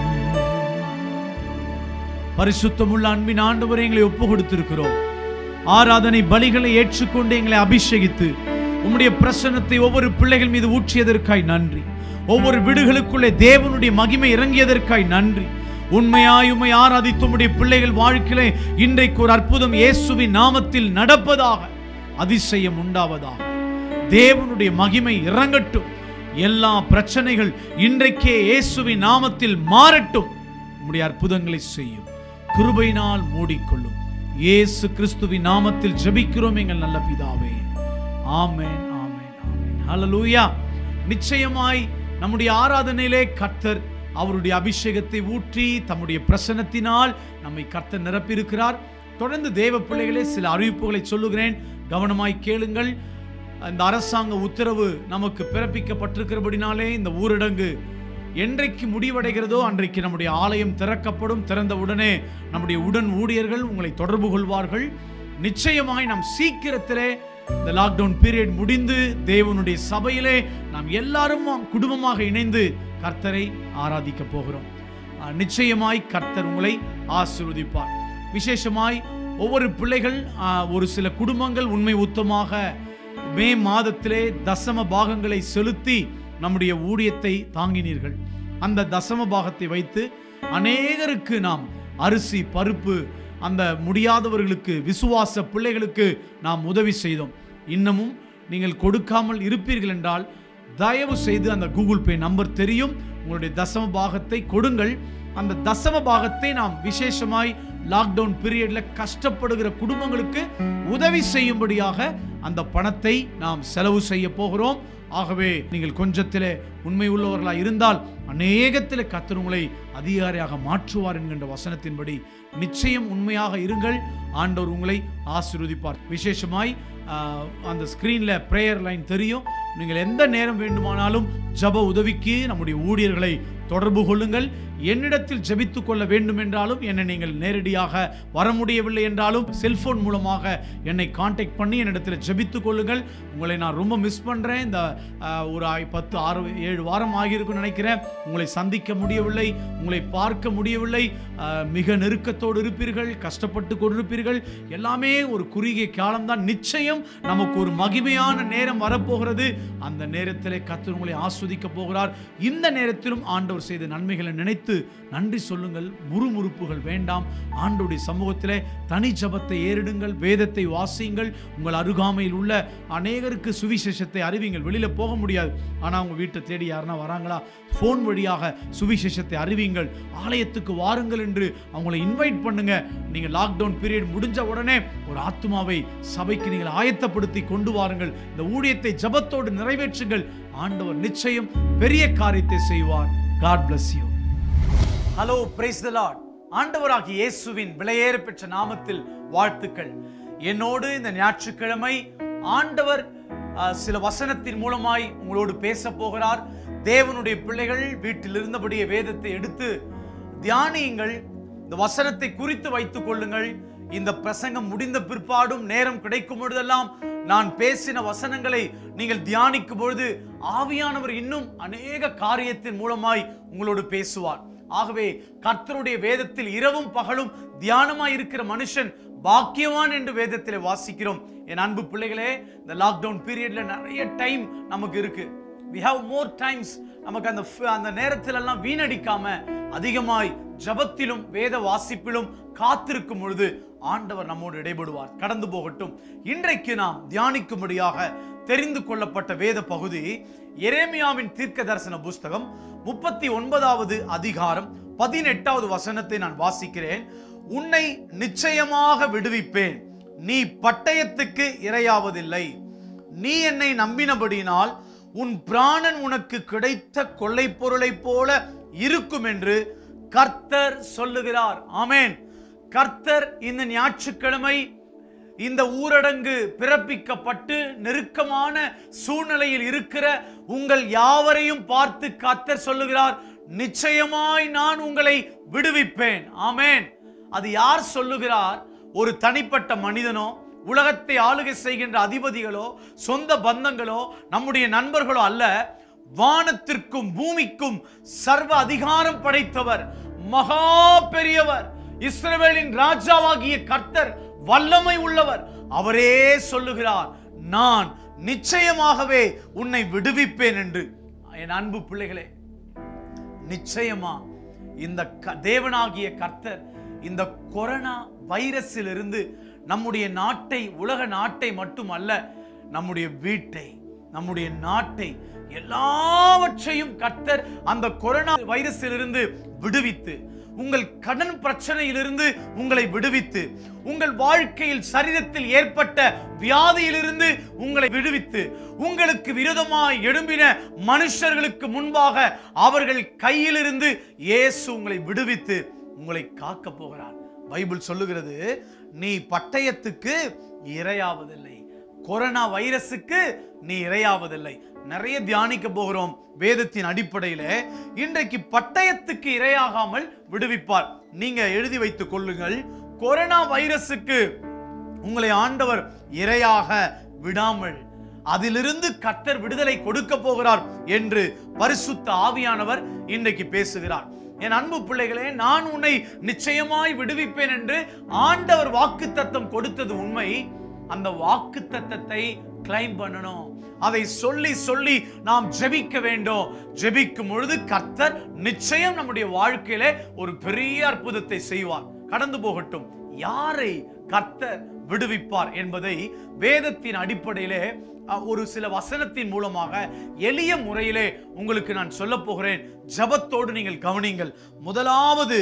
பரிசுத்தமுள்ள அன்பின் ஆண்டவரை எங்களை ஒப்பு கொடுத்திருக்கிறோம் ஆராதனை பலிகளை ஏற்றுக்கொண்டு எங்களை அபிஷேகித்து உம்முடைய பிரசன்னத்தை ஒவ்வொரு பிள்ளைகள் மீது ஊற்றியதற்காய் நன்றி ஒவ்வொரு வீடுகளுக்குள்ளே தேவனுடைய மகிமை இறங்கியதற்காய் நன்றி உண்மையாய் உம்மை ஆராதித்து உம்முடைய பிள்ளைகள் வாழ்க்கையிலே இன்றைக்கு ஒரு அற்புதம் இயேசுவின் நாமத்தில் நடப்பதாக அதிசயம் உண்டாவதாக தேவனுடைய மகிமை இறங்கட்டும் எல்லா பிரச்சனைகள் இன்றைக்கே இயேசுவின் நாமத்தில் மாறட்டும் உம்முடைய அற்புதங்களை செய்யும் கிருபையினால் மூடிக்கொள்ளும் இயேசு கிறிஸ்துவின் நாமத்தில் ஜெபிக்கிறோம் எங்கள் நல்ல பிதாவே ஆமென் ஆமென் ஆமென் ஹalleluya நிச்சயமாய் நம்முடைய ஆராதனையிலே கர்த்தர் அவருடைய அபிஷேகத்தை ஊற்றி தம்முடைய பிரசன்னத்தினால் நம்மை கர்த்தர் நிரப்பியிருக்கிறார் தொடர்ந்து தேவ பிள்ளைகளே சில அறிவிப்புகளை சொல்லுகிறேன் கவனமாய் கேளுங்கள் இந்த அரசாங்க உத்தரவு நமக்கு பிறப்பிக்கப்பட்டிருக்கிறபடினாலே இந்த ஊரடங்கு என்றைக்கு முடிவடைகிறதோ அன்றைக்கு நம்முடைய ஆலயம் திறக்கப்படும் திறந்த உடனே நம்முடைய உடன் ஊழியர்கள் உங்களை தொடர்பு கொள்வார்கள் நிச்சயமாய் நாம் சீக்கிரத்திலே இந்த லாக்டவுன் பீரியட் முடிந்து தேவனுடைய சபையிலே நாம் எல்லாரும் குடும்பமாக இணைந்து கர்த்தரை ஆராதிக்க போகிறோம் ஆஹ், நிச்சயமாய் கர்த்தர் உங்களை ஆசீர்வதிப்பார் விசேஷமாய் ஒவ்வொரு பிள்ளைகள் ஆஹ், ஒரு சில குடும்பங்கள் உண்மை உத்தமாக மே மாதத்திலே தசம பாகங்களை செலுத்தி நம்முடைய ஊழியத்தை தாங்கினீர்கள் அந்த தசம பாகத்தை வைத்து அநேகருக்கு நாம் அரிசி பருப்பு அந்த முடியாதவர்களுக்கு விசுவாச பிள்ளைகளுக்கு நாம் உதவி செய்தோம் இன்னமும் நீங்கள் கொடுக்காமல் இருப்பீர்கள் என்றால் தயவு செய்து அந்த கூகுள் பே நம்பர் தெரியும் உங்களுடைய தசம பாகத்தை கொடுங்கள் அந்த தசம பாகத்தை நாம் விசேஷமாய் லாக்டவுன் பீரியட்ல கஷ்டப்படுகிற குடும்பங்களுக்கு உதவி செய்யும்படியாக அந்த பணத்தை நாம் செலவு செய்ய போகிறோம் ஆகவே நீங்கள் கொஞ்சத்திலே உண்மை உள்ளவர்களாக இருந்தால் அநேகத்திலே கர்த்தர் உங்களை அதிகாரியாக மாற்றுவார் என்கின்ற வசனத்தின்படி நிச்சயம் உண்மையாக இருங்கள் ஆண்டவர் உங்களை ஆசீர்வதிப்பார் விசேஷமாய் ஆஹ், அந்த ஸ்கிரீன்ல பிரேயர் லைன் தெரியும் நீங்கள் எந்த நேரம் வேண்டுமானாலும் ஜப உதவிக்கு நம்முடைய ஊழியர்களை தொடர்பு கொள்ளுங்கள் என்னிடத்தில் ஜெபித்துக் கொள்ள வேண்டும் என்றாலும் என்னை நீங்கள் நேரடியாக வர முடியவில்லை என்றாலும் செல்போன் மூலமாக என்னை காண்டாக்ட் பண்ணி என்னிடத்தில் ஜெபித்துக் கொள்ளுங்கள் உங்களை நான் ரொம்ப மிஸ் பண்ணுறேன் இந்த ஆஹ், ஒரு ஐ- பத்து ஆறு ஏழு வாரம் ஆகியிருக்கும்னு நினைக்கிறேன் உங்களை சந்திக்க முடியவில்லை உங்களை பார்க்க முடியவில்லை ஆஹ், மிக நெருக்கத்தோடு இருப்பீர்கள் கஷ்டப்பட்டு கொண்டிருப்பீர்கள் எல்லாமே ஒரு குறுகிய காலம்தான் நிச்சயம் நமக்கு ஒரு மகிமையான நேரம் வரப்போகிறது அந்த நேரத்திலே கர்த்தர் உங்களை ஆஸ்வதிக்க போகிறார் இந்த நேரத்திலும் ஆண்டவர் செய்த நன்மைகளை நினைத்து நன்றி சொல்லுங்கள் முறுமுறுப்புகள் வேண்டாம் ஆண்டவருடைய சமூகத்திலே தனி ஜபத்தை ஏறிடுங்கள் வேதத்தை வாசியுங்கள் உங்கள் அருகாமையில் உள்ள அநேகருக்கு சுவிசேஷத்தை அறிவிங்கள் வெளியில போக முடியாது ஆனா உங்க வீட்டை தேடி யாருன்னா வராங்களா ஃபோன் வழியாக சுவிசேஷத்தை அறிவிங்கள் ஆலயத்துக்கு வாருங்கள் என்று அவங்களை இன்வைட் பண்ணுங்க நீங்க லாக்டவுன் பீரியட் முடிஞ்ச உடனே ஒரு ஆத்மாவை சபைக்கு நீங்கள் ஆயத்தப்படுத்தி கொண்டு வாருங்கள் இந்த ஊழியத்தை ஜபத்தோடு நிறைவேற்றுங்கள் ஆண்டவர் நிச்சயம் பெரிய காரியத்தை செய்வார் God bless you hello praise the Lord ஆண்டவராகிய இயேசுவின் விலையேற பெற்ற நாமத்தில் வாழ்த்துக்கள் என்னோடு இந்த ஞாயிற்றுக்கிழமை ஆண்டவர் அஹ், சில வசனத்தின் மூலமாய் உங்களோடு பேச போகிறார் தேவனுடைய பிள்ளைகள் வீட்டில் இருந்தபடியே வேதத்தை எடுத்து தியானியுங்கள் இந்த வசனத்தை குறித்து வைத்துக் கொள்ளுங்கள் இந்த பிரசங்கம் முடிந்த பிற்பாடும் நேரம் கிடைக்கும் பொழுதெல்லாம் நான் பேசின வசனங்களை நீங்கள் தியானிக்கும் பொழுது ஆவியானவர் இன்னும் அநேக காரியத்தின் மூலமாய் உங்களோடு பேசுவார் ஆகவே கர்த்தருடைய வேதத்தில் இரவும் பகலும் தியானமாய் இருக்கிற மனுஷன் பாக்கியவான் என்று வேதத்தில் வாசிக்கிறோம் என் அன்பு பிள்ளைகளே இந்த லாக்டவுன் பீரியட்ல நிறைய டைம் நமக்கு இருக்கு we have more times நமக்கு அந்த ஃப- அந்த நேரத்தில் எல்லாம் வீணடிக்காம அதிகமாய் ஜபத்திலும் வேத வாசிப்பிலும் காத்திருக்கும் பொழுது ஆண்டவர் நம்மோடு இடைபடுவார் கடந்து போகட்டும் இன்றைக்கு நாம் தியானிக்கும்படியாக தெரிந்து கொள்ளப்பட்ட வேத பகுதி எரேமியாவின் தீர்க்க தரிசன புஸ்தகம் முப்பத்தி ஒன்பதாவது அதிகாரம் பதினெட்டாவது வசனத்தை நான் வாசிக்கிறேன் உன்னை நிச்சயமாக விடுவிப்பேன் நீ பட்டயத்துக்கு இரையாவதில்லை நீ என்னை நம்பினபடியினால் உன் பிராணன் உனக்கு கிடைத்த கொள்ளை பொருளைப் போல இருக்கும் என்று கர்த்தர் சொல்லுகிறார் ஆமென் கர்த்தர் இந்த ஞாயிற்றுக்கிழமை இந்த ஊரடங்கு பிறப்பிக்கப்பட்டு நெருக்கமான சூழ்நிலையில் இருக்கிற உங்கள் யாவரையும் பார்த்து கர்த்தர் சொல்லுகிறார் நிச்சயமாய் நான் உங்களை விடுவிப்பேன் ஆமென் அது யார் சொல்லுகிறார் ஒரு தனிப்பட்ட மனிதனோ உலகத்தை ஆளுகை செய்கின்ற அதிபதிகளோ சொந்த பந்தங்களோ நம்முடைய நண்பர்களோ அல்ல வானத்திற்கும் பூமிக்கும் சர்வ அதிகாரம் படைத்தவர் மகா பெரியவர் இஸ்ரவேலின் ராஜாவாகிய கர்த்தர் வல்லமை உள்ளவர் அவரே சொல்லுகிறார் நான் நிச்சயமாகவே உன்னை விடுவிப்பேன் என்று என் அன்பு பிள்ளைகளே நிச்சயமா இந்த க- தேவனாகிய கர்த்தர் இந்த கொரோனா வைரஸிலிருந்து நம்முடைய நாட்டை உலக நாட்டை மட்டுமல்ல நம்முடைய வீட்டை நம்முடைய நாட்டை எல்லாவற்றையும் கர்த்தர் அந்த கொரோனா வைரஸிலிருந்து விடுவித்து உங்கள் கடன் பிரச்சனையிலிருந்து உங்களை விடுவித்து உங்கள் வாழ்க்கையில் சரீரத்தில் ஏற்பட்ட வியாதியிலிருந்து உங்களை விடுவித்து உங்களுக்கு விரோதமாய் எழும்பின மனுஷர்களுக்கு முன்பாக அவர்கள் கையிலிருந்து இயேசு உங்களை விடுவித்து உங்களை காக்க போகிறார் பைபிள் சொல்லுகிறது நீ பட்டயத்துக்கு இரையாவதில்லை கொரோனா வைரஸுக்கு நீ இரையாவதில்லை நிறைய தியானிக்க போகிறோம் வேதத்தின் அடிப்படையில இன்றைக்கு பட்டயத்துக்கு இரையாகாமல் விடுவிப்பார் நீங்க எழுதி வைத்துக் கொள்ளுங்கள் கொரோனா வைரஸுக்கு உங்களை ஆண்டவர் இரையாக விடாமல் அதிலிருந்து கர்த்தர் விடுதலை கொடுக்க போகிறார் என்று பரிசுத்த ஆவியானவர் இன்றைக்கு பேசுகிறார் என் அன்பு பிள்ளைகளே நான் உன்னை நிச்சயமாய் விடுவிப்பேன் என்று ஆண்டவர் வாக்குத்தத்தம் கொடுத்தது உண்மை அந்த வாக்குத்தத்தத்தை கிளைம் பண்ணணும் அதை சொல்லி சொல்லி நாம் ஜெபிக்க வேண்டும் ஜெபிக்கும் பொழுது கர்த்தர் நிச்சயம் நம்முடைய வாழ்க்கையிலே ஒரு பெரிய அற்புதத்தை செய்வார் கடந்து போகட்டும் யாரை கர்த்தர் விடுவிப்பார் என்பதை வேதத்தின் அடிப்படையிலே அஹ், ஒரு சில வசனத்தின் மூலமாக எளிய முறையிலே உங்களுக்கு நான் சொல்ல போகிறேன் ஜபத்தோடு நீங்கள் கவனிங்கள் முதலாவது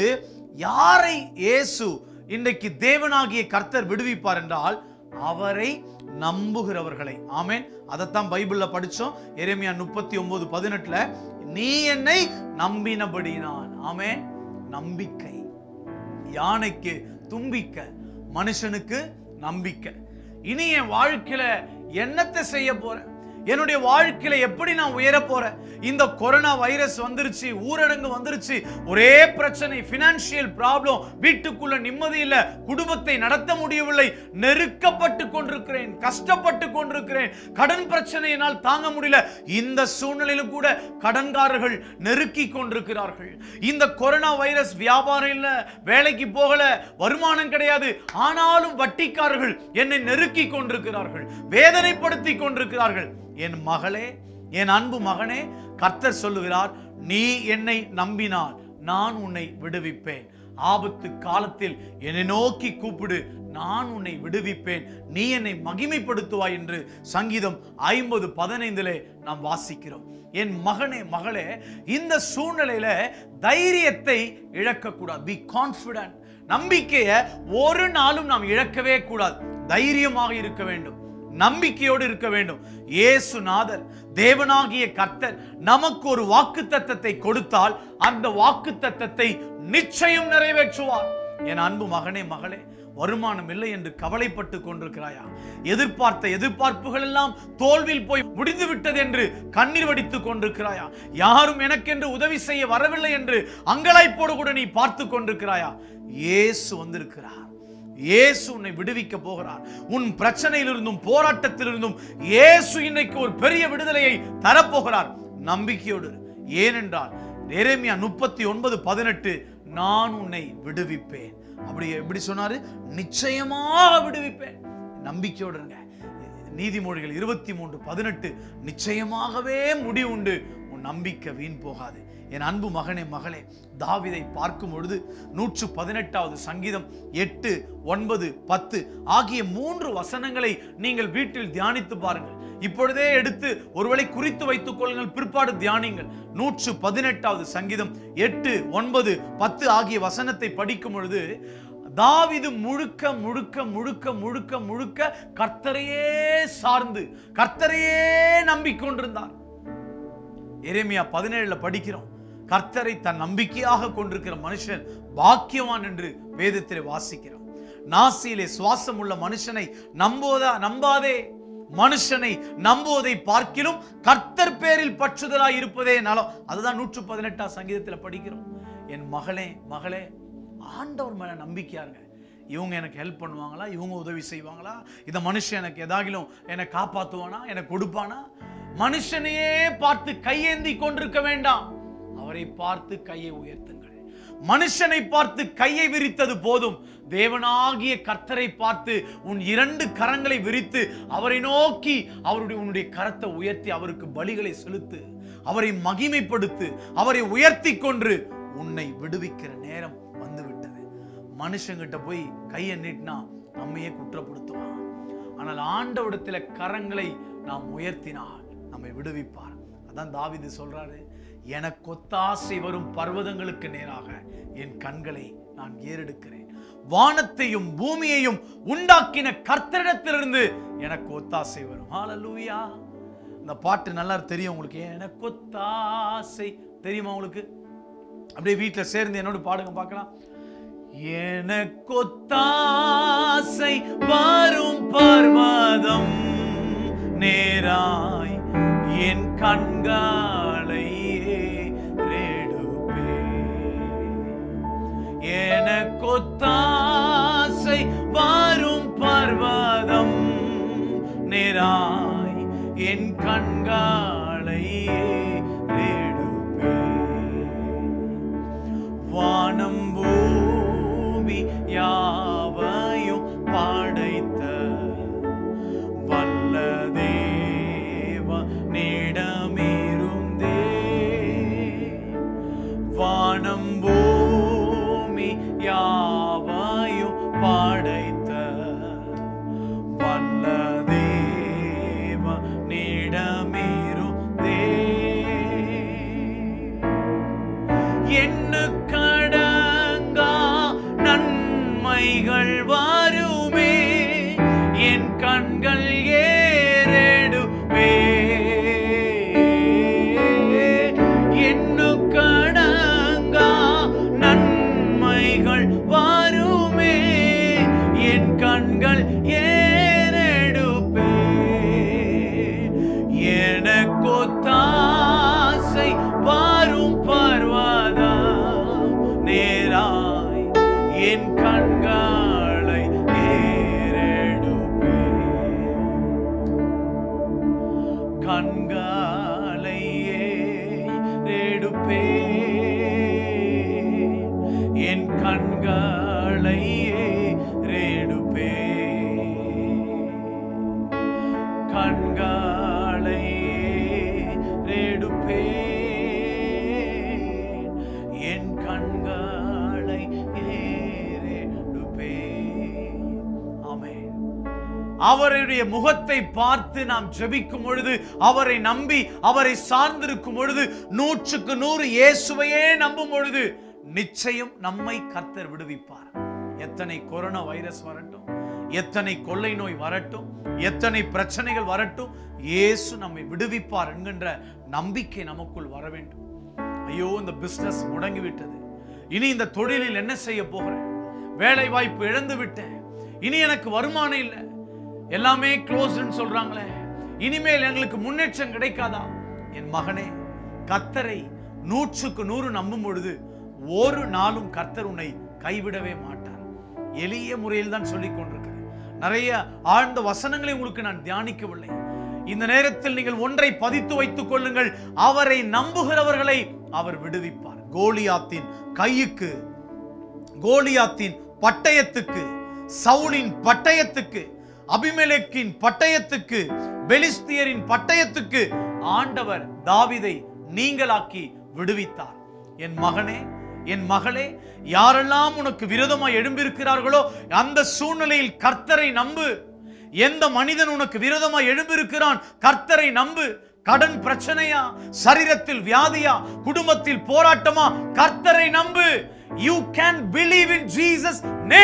யாரை இயேசு இன்றைக்கு தேவனாகிய கர்த்தர் விடுவிப்பார் என்றால் அவரை நம்புகிறவர்களை ஆமென் அதைத்தான் பைபிள்ல படிச்சோம் எரேமியா முப்பத்தி ஒன்பது பதினெட்டுல நீ என்னை நம்பினபடினான் ஆமென் நம்பிக்கை யானைக்கு தும்பிக்க மனுஷனுக்கு நம்பிக்கை இனி என் வாழ்க்கையில என்னத்தை செய்ய போறேன் என்னுடைய வாழ்க்கையில எப்படி நான் உயர போறேன் இந்த கொரோனா வைரஸ் வந்துருச்சு ஊரடங்கு வந்துருச்சு ஒரே பிரச்சனை பினான்சியல் ப்ராப்ளம் வீட்டுக்குள்ள நிம்மதி இல்ல குடும்பத்தை நடத்த முடியவில்லை நெருக்கப்பட்டு கொண்டிருக்கிறேன் கஷ்டப்பட்டு கொண்டிருக்கிறேன் கடன் பிரச்சனையினால் தாங்க முடியல இந்த சூழ்நிலையிலும் கூட கடன்காரர்கள் நெருக்கி கொண்டிருக்கிறார்கள் இந்த கொரோனா வைரஸ் வியாபாரம் இல்ல வேலைக்கு போகல வருமானம் கிடையாது ஆனாலும் வட்டிக்காரர்கள் என்னை நெருக்கி கொண்டிருக்கிறார்கள் வேதனைப்படுத்தி கொண்டிருக்கிறார்கள் என் மகளே என் அன்பு மகனே கர்த்தர் சொல்லுகிறார் நீ என்னை நம்பினால் நான் உன்னை விடுவிப்பேன் ஆபத்து காலத்தில் என்னை நோக்கி கூப்பிடு நான் உன்னை விடுவிப்பேன் நீ என்னை மகிமைப்படுத்துவாய் என்று சங்கீதம் ஐம்பது பதினைந்திலே நாம் வாசிக்கிறோம் என் மகனே மகளே இந்த சூழ்நிலையில தைரியத்தை இழக்கக்கூடாது பி கான்ஃபிடன்ட் நம்பிக்கையை ஒரு நாளும் நாம் இழக்கவே கூடாது தைரியமாக இருக்க வேண்டும் நம்பிக்கையோடு இருக்க வேண்டும் இயேசுநாதர் தேவனாகிய கர்த்தர் நமக்கு ஒரு வாக்கு தத்தத்தை கொடுத்தால் அந்த வாக்கு தத்தத்தை நிச்சயம் நிறைவேற்றுவார் என் அன்பு மகனே மகளே வருமானம் இல்லை என்று கவலைப்பட்டு கொண்டிருக்கிறாயா எதிர்பார்த்த எதிர்பார்ப்புகள் எல்லாம் தோல்வியில் போய் முடிந்து விட்டது என்று கண்ணீர் வடித்துக் கொண்டிருக்கிறாயா யாரும் எனக்கென்று உதவி செய்ய வரவில்லை என்று அங்கலாய்ப்போடு கூட நீ பார்த்து கொண்டிருக்கிறாயா இயேசு வந்திருக்கிறார் இயேசு உன்னை விடுவிக்க போகிறார் உன் பிரச்சனையிலிருந்தும் போராட்டத்திலிருந்தும் இயேசு இன்னைக்கு ஒரு பெரிய விடுதலையை தரப்போகிறார் நம்பிக்கையோடு இரு. ஏனென்றால் எரேமியா முப்பத்தி ஒன்பது பதினெட்டு நான் உன்னை விடுவிப்பேன் அப்படி எப்படி சொன்னாரு நிச்சயமாக விடுவிப்பேன் நம்பிக்கையோடு இருங்க நீதிமொழிகள் இருபத்தி மூன்று பதினெட்டு நிச்சயமாகவே முடிவு உண்டு உன் நம்பிக்கை வீண் போகாது என் அன்பு மகனே மகளே தாவிதை பார்க்கும் பொழுது நூற்று பதினெட்டாவது சங்கீதம் எட்டு ஒன்பது பத்து ஆகிய மூன்று வசனங்களை நீங்கள் வீட்டில் தியானித்து பாருங்கள் இப்பொழுதே எடுத்து ஒருவேளை குறித்து வைத்துக் கொள்ளுங்கள் பிற்பாடு தியானிங்கள் நூற்று பதினெட்டாவது சங்கீதம் எட்டு ஒன்பது பத்து ஆகிய வசனத்தை படிக்கும் பொழுது தாவிது முழுக்க முழுக்க முழுக்க முழுக்க முழுக்க கர்த்தரையே சார்ந்து கர்த்தரையே நம்பிக்கொண்டிருந்தார் எரேமியா பதினேழுல படிக்கிறோம் கர்த்தரை தன் நம்பிக்கையாக கொண்டிருக்கிற மனுஷன் பாக்கியவான் என்று வேதத்திலே வாசிக்கிறோம் நாசியிலே சுவாசம் உள்ள மனுஷனை நம்போதா நம்பாதே மனுஷனை நம்புவதை பார்க்கிலும் கர்த்தர் பேரில் பற்றுதலாய் இருப்பதே நலம் அதுதான் நூற்று பதினெட்டாம் சங்கீதத்தில் படிக்கிறோம் என் மகளே மகளே ஆண்டவர் மேல நம்பிக்கையா இருங்க இவங்க எனக்கு ஹெல்ப் பண்ணுவாங்களா இவங்க உதவி செய்வாங்களா இந்த மனுஷன் எனக்கு எதாகிலும் என்னை காப்பாத்துவானா எனக்கு கொடுப்பானா மனுஷனையே பார்த்து கையேந்தி கொண்டிருக்க வேண்டாம் அவரை பார்த்து கையை உயர்த்துங்கள் மனுஷனை பார்த்து கையை விரித்தது போதும் தேவனாகிய கர்த்தரை பார்த்து உன் இரண்டு கரங்களை விரித்து அவரை நோக்கி அவருடைய உன்னுடைய கரத்தை உயர்த்தி அவருக்கு பலிகளை செலுத்து அவரை மகிமைப்படுத்து அவரை உயர்த்தி கொன்று உன்னை விடுவிக்கிற நேரம் வந்து விட்டது மனுஷங்கிட்ட போய் கையை நீட்டினா நம்மையே குற்றப்படுத்துவான் ஆனால் ஆண்டவிடத்தில் கரங்களை நாம் உயர்த்தினால் நம்மை விடுவிப்பார் அதான் தாவீது சொல்றாரு எனக்கு ஒத்தாசை வரும் பர்வதங்களுக்கு நேராக என் கண்களை நான் ஏறெடுக்கிறேன் வானத்தையும் பூமியையும் உண்டாக்கின கர்த்தரிடத்திலிருந்து எனக்கு ஒத்தாசை வரும் ஹalleluya இந்த பாட்டு நல்லா தெரியும் உங்களுக்கு எனக்கு ஒத்தாசை தெரியுமா உங்களுக்கு அப்படியே வீட்டில் சேர்ந்து என்னோட பாடுங்க பார்க்கலாம் எனக்கொத்தாசை வரும் பர்வதம் நேராய் என் கண்களை ஏறெடுப்பே எனக்கொத்தாசை வரும் பர்வதம் நேராய் என் கண்களை ஏறெடுப்பே வானம் பூமி யாவையும் படைத்த வல்ல கண்காலையே ரெடுப்பே என் கண்களையே ரெடுப்பே கண்களையே ரெடுப்பே என் கண்களை ஏறெடுப்பே ஆமென் அவருடைய முகத்தை பார்த்து நாம் ஜெபிக்கும் பொழுது அவரை நம்பி அவரை சார்ந்திருக்கும் பொழுது நூற்றுக்கு நூறு இயேசுவையே நம்பும் பொழுது நிச்சயம் நம்மை கர்த்தர் விடுவிப்பார் எத்தனை கொரோனா வைரஸ் வரட்டும் எத்தனை கொள்ளை நோய் வரட்டும் எத்தனை பிரச்சனைகள் வரட்டும் இயேசு நம்மை விடுவிப்பார் என்கின்ற நம்பிக்கை நமக்குள் வர வேண்டும் ஐயோ இந்த பிசினஸ் முடங்கி விட்டது இனி இந்த தொழிலில் என்ன செய்ய போகிறேன் வேலை வாய்ப்பு இழந்து விட்டேன் இனி எனக்கு வருமானம் இல்லை எல்லாமே க்ளோஸ்ன்னு சொல்றாங்களே இனிமேல் எங்களுக்கு முன்னேற்றம் கிடைக்காதா என் மகனே கர்த்தரை நூற்றுக்கு நூறு நம்பும் பொழுது ஒரு நாளும் கர்த்தர் உன்னை கைவிடவே மாட்டார் எளிய முறையில் தான் சொல்லிக் கொண்டிருக்கிறேன் நிறைய ஆழ்ந்த வசனங்களை உங்களுக்கு நான் தியானிக்கவில்லை இந்த நேரத்தில் நீங்கள் ஒன்றை பதித்து வைத்துக் கொள்ளுங்கள் அவரை நம்புகிறவர்களை அவர் விடுவிப்பார் கோலியாத்தின் கையுக்கு கோலியாத்தின் பட்டயத்துக்கு சவுலின் பட்டயத்துக்கு அபிமெலேக்கின் பட்டயத்துக்கு பெலிஸ்தியரின் பட்டயத்துக்கு ஆண்டவர் தாவிதை நீங்களாக்கி விடுவித்தார் என் மகனே என் மகளே யாரெல்லாம் உனக்கு விரோதமாய் எழும்பியிருக்கிறார்களோ அந்த சூழ்நிலையில் கர்த்தரை நம்பு எந்த மனிதன் உனக்கு விரோதமாய் எழும்பியிருக்கிறான் கர்த்தரை நம்பு கடன் பிரச்சனையா சரீரத்தில் வியாதியா குடும்பத்தில் போராட்டமா கர்த்தரை நம்பு you can believe in Jesus நே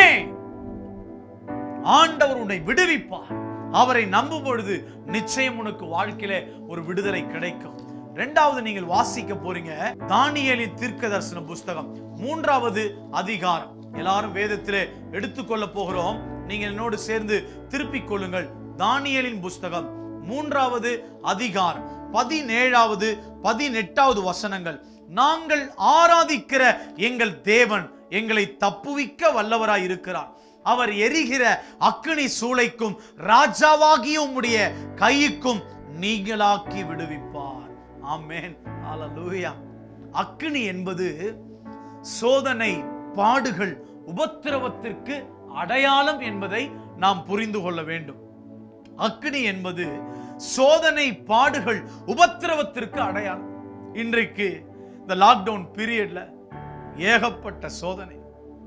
ஆண்டவர் உன்னை விடுவிப்பார் அவரை நம்பும் பொழுது நிச்சயம் உனக்கு வாழ்க்கையில ஒரு விடுதலை கிடைக்கும் ரெண்டாவது நீங்கள் வாசிக்க போறீங்க தானியேலின் தீர்க்க தரிசன புஸ்தகம் மூன்றாவது அதிகாரம் எல்லாரும் வேதத்திலே எடுத்துக்கொள்ள போகிறோம் நீங்க என்னோடு சேர்ந்து திருப்பிக் கொள்ளுங்கள் தானியேலின் புஸ்தகம் மூன்றாவது அதிகாரம் பதினேழாவது பதினெட்டாவது வசனங்கள் நாங்கள் ஆராதிக்கிற எங்கள் தேவன் எங்களை தப்புவிக்க வல்லவராய் இருக்கிறார் அவர் எரிகிற அக்கினி சூளைக்கும் ராஜாவாகிய உம்முடைய கையுக்கும் நீங்களாக்கி விடுவிப்பார் ஆமென் ஹalleluya அக்கினி என்பது சோதனை பாடுகள் உபத்திரவத்திற்கு அடையாளம் என்பதை நாம் புரிந்து கொள்ள வேண்டும் அக்கினி என்பது சோதனை பாடுகள் உபத்திரவத்திற்கு அடையாளம் இன்றைக்கு இந்த லாக்டவுன் பீரியட்ல ஏகப்பட்ட சோதனை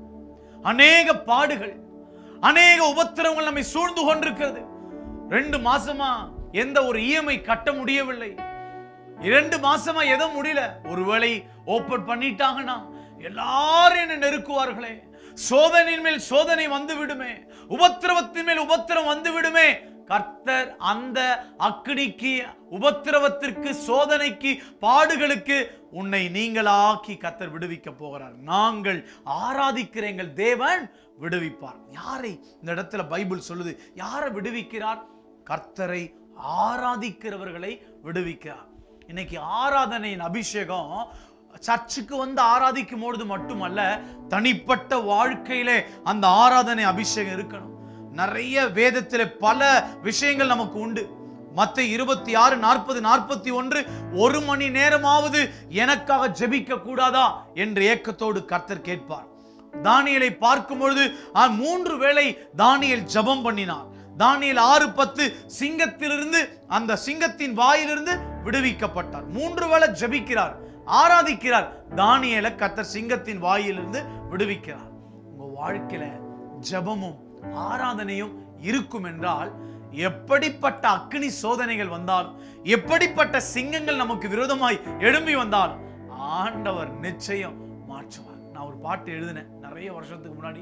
அநேக பாடுகள் அநேக உபத்திரவங்கள் நம்மை சூழ்ந்து கொண்டிருக்கிறது ரெண்டு மாசமா எந்த ஒரு இஎம்ஐ கட்ட முடியவில்லை இரண்டு மாசமா எதோ முடியல ஒருவேளை ஓபன் பண்ணிட்டாங்கன்னா எல்லாரும் என்ன நெருக்குவார்களே சோதனையின் மேல் சோதனை வந்து விடுமே உபத்திரவத்தின் மேல் உபத்திரம் வந்து விடுமே கர்த்தர் அந்த அக்கினிக்கு உபத்திரவத்திற்கு சோதனைக்கு பாடுகளுக்கு உன்னை நீங்களாக்கி கர்த்தர் விடுவிக்க போகிறார் நாங்கள் ஆராதிக்கிற எங்கள் தேவன் விடுவிப்பார் யாரை இந்த இடத்துல பைபிள் சொல்லுது யாரை விடுவிக்கிறார் கர்த்தரை ஆராதிக்கிறவர்களை விடுவிக்கிறார் இன்னைக்கு ஆராதனையின் அபிஷேகம் சர்ச்சுக்கு வந்து ஆராதிக்கும் பொழுது மட்டுமல்ல தனிப்பட்ட வாழ்க்கையிலே அந்த ஆராதனை அபிஷேகம் இருக்கணும் நிறைய வேதத்திலே பல விஷயங்கள் நமக்கு உண்டு மத்த இருபத்தி ஆறு நாற்பது நாற்பத்தி ஒன்று ஒரு மணி நேரமாவது எனக்காக ஜெபிக்க கூடாதா என்ற ஏக்கத்தோடு கர்த்தர் கேட்பார் தானியலை பார்க்கும் பொழுது ஆ, மூன்று வேளை தானியல் ஜெபம் பண்ணினார் தானியல் ஆறு பத்து சிங்கத்திலிருந்து அந்த சிங்கத்தின் வாயிலிருந்து விடுவிக்கப்பட்டார் மூன்று வேளை ஜெபிக்கிறார் ஆராதிக்கிறார் தானியலை கர்த்தர் சிங்கத்தின் வாயிலிருந்து விடுவிக்கிறார் உங்க வாழ்க்கையில ஜெபமும் ஆராதனையும் இருக்கும் என்றால் எப்படிப்பட்ட அக்னி சோதனைகள் வந்தாலும் எப்படிப்பட்ட சிங்கங்கள் நமக்கு விரோதமாய் எழும்பி வந்தாலும் ஆண்டவர் நிச்சயம் மாற்றுவார் நான் ஒரு பாட்டு எழுதினேன் நிறைய வருஷத்துக்கு முன்னாடி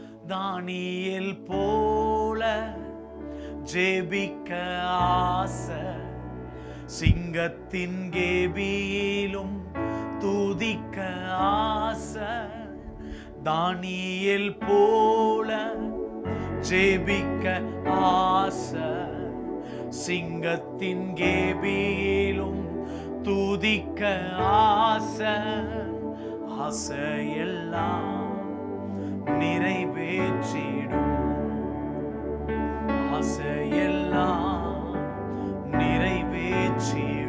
தானியேல் போல ஜெபிக்க ஆசை சிங்கத்தின் கேபியிலும் துதிக்க ஆசை தானியேல் போல ஜெபிக்க ஆசை சிங்கத்தின் கேபியிலும் துதிக்க ஆசை ஆசையெல்லாம் நிறைவேற்றிடும் ஆசையெல்லாம் நிறைவேற்றிடும்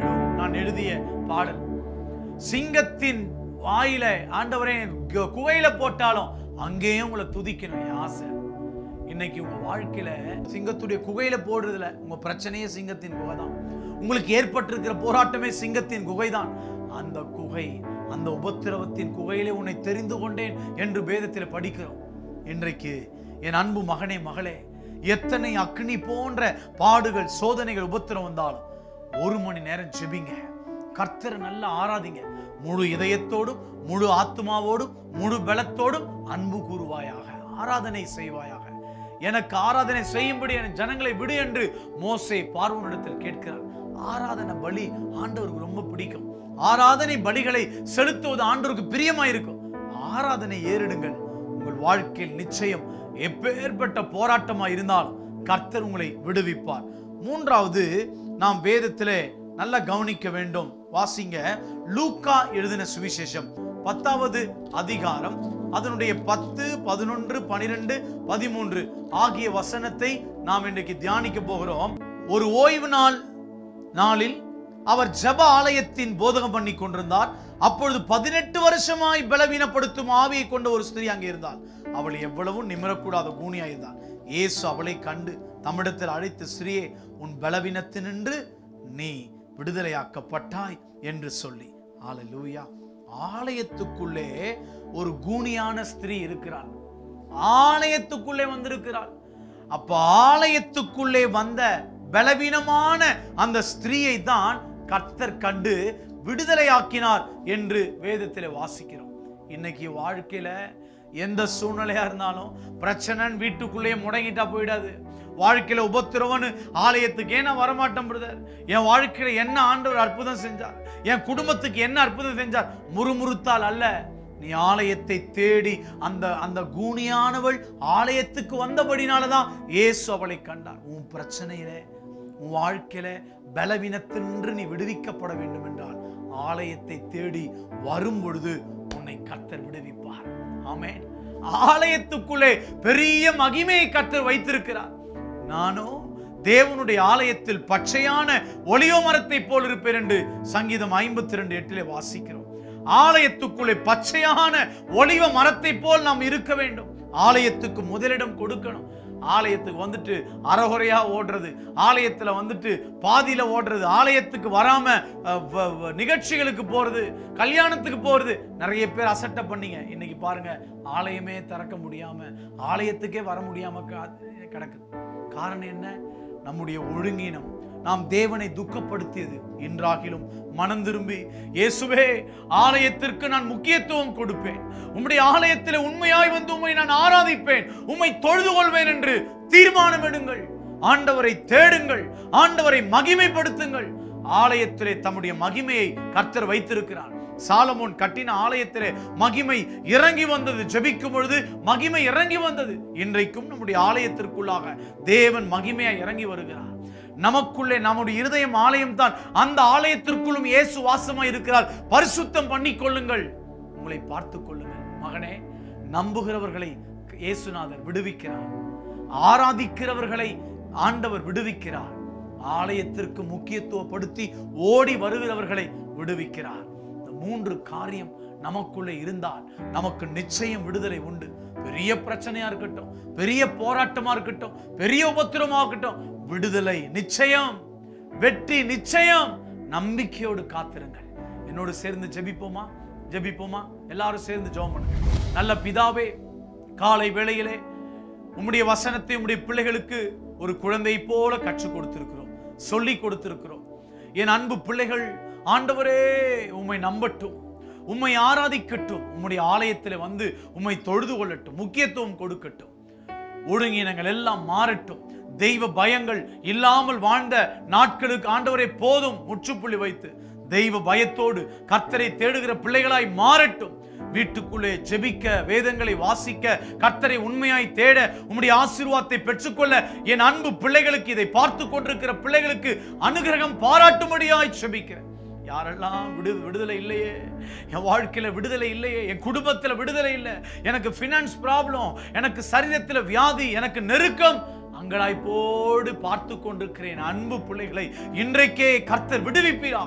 எழுதிய பாடல் சிங்கத்தின் வாயில ஆண்டவரே கு- குகையில போட்டாலும் அங்கேயும் உங்களை துதிக்கணும் என் ஆசை இன்னைக்கு உங்க வாழ்க்கையில சிங்கத்துடைய குகையில போடுறதுல உங்க பிரச்சனையே சிங்கத்தின் குகை தான் உங்களுக்கு ஏற்பட்டிருக்கிற போராட்டமே சிங்கத்தின் குகைதான் அந்த குகை அந்த உபத்திரவத்தின் குகையிலே உன்னை தெரிந்து கொண்டேன் என்று வேதத்தில் படிக்கிறோம் இன்றைக்கு என் அன்பு மகனே மகளே எத்தனை அக்னி போன்ற பாடுகள் சோதனைகள் உபத்திரம் வந்தாலும் ஒரு மணி நேரம் ஜெபிங்க கர்த்தரை நல்லா ஆராதிங்க முழு இதயத்தோடும் முழு ஆத்மாவோடும் முழு பலத்தோடும் அன்பு கூறுவாயாக ஆராதனை செய்வாயாக எனக்கு ஆராதனை செய்யும்படி என் ஜனங்களை விடு என்று மோசே பார்வனிடத்தில் கேட்கிறார் ஆராதனை பலி ஆண்டவருக்கு ரொம்ப பிடிக்கும் ஆராதனை பலிகளை செலுத்துவது ஆண்டவருக்கு பிரியமா இருக்கும் ஆராதனை ஏறிடுங்கள் உங்கள் வாழ்க்கையில் நிச்சயம் எப்பேற்பட்ட போராட்டமா இருந்தாலும் கர்த்தர் உங்களை விடுவிப்பார் மூன்றாவது நாம் வேதத்திலே நல்லா கவனிக்க வேண்டும் வாசிங்க லூக்கா எழுதின சுவிசேஷம் பத்தாவது அதிகாரம் அதனுடைய பத்து பதினொன்று பனிரெண்டு பதிமூன்று ஆகிய வசனத்தை நாம் இன்றைக்கு தியானிக்க போகிறோம் ஒரு ஓய்வு நாள் நாளில் அவர் ஜெப ஆலயத்தின் போதகம் பண்ணி கொண்டிருந்தார் அப்பொழுது பதினெட்டு வருஷமாய் பலவீனப்படுத்தும் ஆவியை கொண்ட ஒரு ஸ்திரீ அங்கே இருந்தாள் அவள் எவ்வளவும் நிமிரக்கூடாத கூனியாய் இருந்தாள் இயேசு அவளை கண்டு தம்மிடத்தில் அழைத்து ஸ்திரியே உன் பலவீனத்தினின்று நீ விடுதலையாக்கப்பட்டாய் என்று சொல்லி ஆலலூயா ஆலயத்துக்குள்ளே ஒரு கூனியான ஸ்திரீ இருக்கிறாள் ஆலயத்துக்குள்ளே வந்திருக்கிறாள் அப்ப ஆலயத்துக்குள்ளே வந்த பலவீனமான அந்த ஸ்திரீயை தான் கர்த்தர் கண்டு விடுதலையாக்கினார் என்று வேதத்தில் வாசிக்கிறோம் இன்னைக்கு வாழ்க்கையில எந்த சூழ்நிலையா இருந்தாலும் பிரச்சனைன்னு வீட்டுக்குள்ளேயே முடங்கிட்டா போயிடாது வாழ்க்கையில உபத்திரவன்னு ஆலயத்துக்கு ஏன் நான் வரமாட்டேன் பிரதர் என் வாழ்க்கையில என்ன ஆண்டவர் அற்புதம் செஞ்சார் என் குடும்பத்துக்கு என்ன அற்புதம் செஞ்சார் முறுமுறுத்தால் அல்ல நீ ஆலயத்தை தேடி அந்த அந்த கூனியானவள் ஆலயத்துக்கு வந்தபடினாலதான் இயேசு அவளை கண்டார் உன் பிரச்சனையில உன் வாழ்க்கையில பலவீனத்தின்று நீ விடுவிக்கப்பட வேண்டும் என்றால் ஆலயத்தை தேடி வரும் பொழுது உன்னை கர்த்தர் விடுவிப்பார் ஆமென் ஆலயத்துக்குள்ளே பெரிய மகிமையை கர்த்தர் வைத்திருக்கிறார் நானோ தேவனுடைய ஆலயத்தில் பச்சையான ஒளியோ மரத்தை போல் இருப்பேன் என்று சங்கீதம் ஐம்பத்தி ரெண்டு எட்டிலே வாசிக்கிறோம் ஆலயத்துக்குள்ளே பச்சையான ஒளிவ மரத்தை போல் நாம் இருக்க வேண்டும் ஆலயத்துக்கு முதலிடம் கொடுக்கணும் ஆலயத்துக்கு வந்துட்டு அறகுறையா ஓடுறது ஆலயத்துல வந்துட்டு பாதியில ஓடுறது ஆலயத்துக்கு வராம அஹ், வ- வ- நிகழ்ச்சிகளுக்கு போறது கல்யாணத்துக்கு போறது நிறைய பேர் அசட்டை பண்ணீங்க இன்னைக்கு பாருங்க ஆலயமே திறக்க முடியாம ஆலயத்துக்கே வர முடியாம கா- கிடக்குது காரணம் என்ன நம்முடைய ஒழுங்கீனம் நாம் தேவனை துக்கப்படுத்தியது இன்றாகிலும் மனம் திரும்பி இயேசுவே ஆலயத்திற்கு நான் முக்கியத்துவம் கொடுப்பேன் உம்முடைய ஆலயத்தில் உண்மையாய் வந்து உம்மை நான் ஆராதிப்பேன் உம்மை தொழுது கொள்வேன் என்று தீர்மானம் எடுங்கள் ஆண்டவரை தேடுங்கள் ஆண்டவரை மகிமைப்படுத்துங்கள் ஆலயத்திலே தம்முடைய மகிமையை கர்த்தர் வைத்திருக்கிறார் சாலமோன் கட்டின ஆலயத்திலே மகிமை இறங்கி வந்தது ஜெபிக்கும் பொழுது மகிமை இறங்கி வந்தது இன்றைக்கும் நம்முடைய ஆலயத்திற்குள்ளாக தேவன் மகிமையாய் இறங்கி வருகிறார் நமக்குள்ளே நம்முடைய இருதயம் ஆலயம் தான் அந்த ஆலயத்திற்குள்ளும் இயேசு வாசமாய் இருக்கிறார் பரிசுத்தம் பண்ணிக் கொள்ளுங்கள் உங்களை பார்த்துக் கொள்ளுங்கள் மகனே நம்புகிறவர்களை இயேசுநாதர் விடுவிக்கிறார் ஆராதிக்கிறவர்களை ஆண்டவர் விடுவிக்கிறார் ஆலயத்திற்கு முக்கியத்துவப்படுத்தி ஓடி வருகிறவர்களை விடுவிக்கிறார் இந்த மூன்று காரியம் நமக்குள்ளே இருந்தால் நமக்கு நிச்சயம் விடுதலை உண்டு பெரிய பிரச்சனையா இருக்கட்டும் பெரிய போராட்டமா இருக்கட்டும் பெரிய உபத்திரமா இருக்கட்டும் விடுதலை நிச்சயம் வெற்றி நிச்சயம் நம்பிக்கையோடு காத்திருங்கள் என்னோடு சேர்ந்து ஜெபிப்போமா ஜெபிப்போமா எல்லாரும் சேர்ந்து ஜெபம் பண்ணுங்க நல்ல பிதாவே காலை வேளையிலே உம்முடைய வசனத்தை உம்முடைய பிள்ளைகளுக்கு ஒரு குழந்தை போல கற்றுக் கொடுத்திருக்கிறோம் சொல்லி கொடுத்திருக்கிறோம் என் அன்பு பிள்ளைகள் ஆண்டவரே உம்மை நம்பட்டும் உம்மை ஆராதிக்கட்டும் உம்முடைய ஆலயத்தில் வந்து உம்மை தொழுது கொள்ளட்டும் முக்கியத்துவம் கொடுக்கட்டும் ஒழுங்கினங்கள் எல்லாம் மாறட்டும் தெய்வ பயங்கள் இல்லாமல் வாழ்ந்த நாட்களுக்கு ஆண்டவரை போதும் முற்றுப்புள்ளி வைத்து தெய்வ பயத்தோடு கர்த்தரை தேடுகிற பிள்ளைகளாய் மாறட்டும் வீட்டுக்குள்ளே ஜெபிக்க வேதங்களை வாசிக்க கர்த்தரை உண்மையாய் தேட உம்முடைய ஆசீர்வாதத்தை பெற்றுக்கொள்ள என் அன்பு பிள்ளைகளுக்கு இதை பார்த்து கொண்டிருக்கிற பிள்ளைகளுக்கு அனுகிரகம் பாராட்டும்படியாய் ஜெபிக்கிறேன் யாரெல்லாம் விடு விடுதலை இல்லையே என் வாழ்க்கையில விடுதலை இல்லையே என் குடும்பத்துல விடுதலை இல்லை எனக்கு ஃபினான்ஸ் ப்ராப்ளம் எனக்கு சரீரத்துல வியாதி எனக்கு நெருக்கம் அங்கலாய்ப்போடு பார்த்து கொண்டிருக்கிறேன் அன்பு பிள்ளைகளை இன்றைக்கே கர்த்தர் விடுவிப்பீராக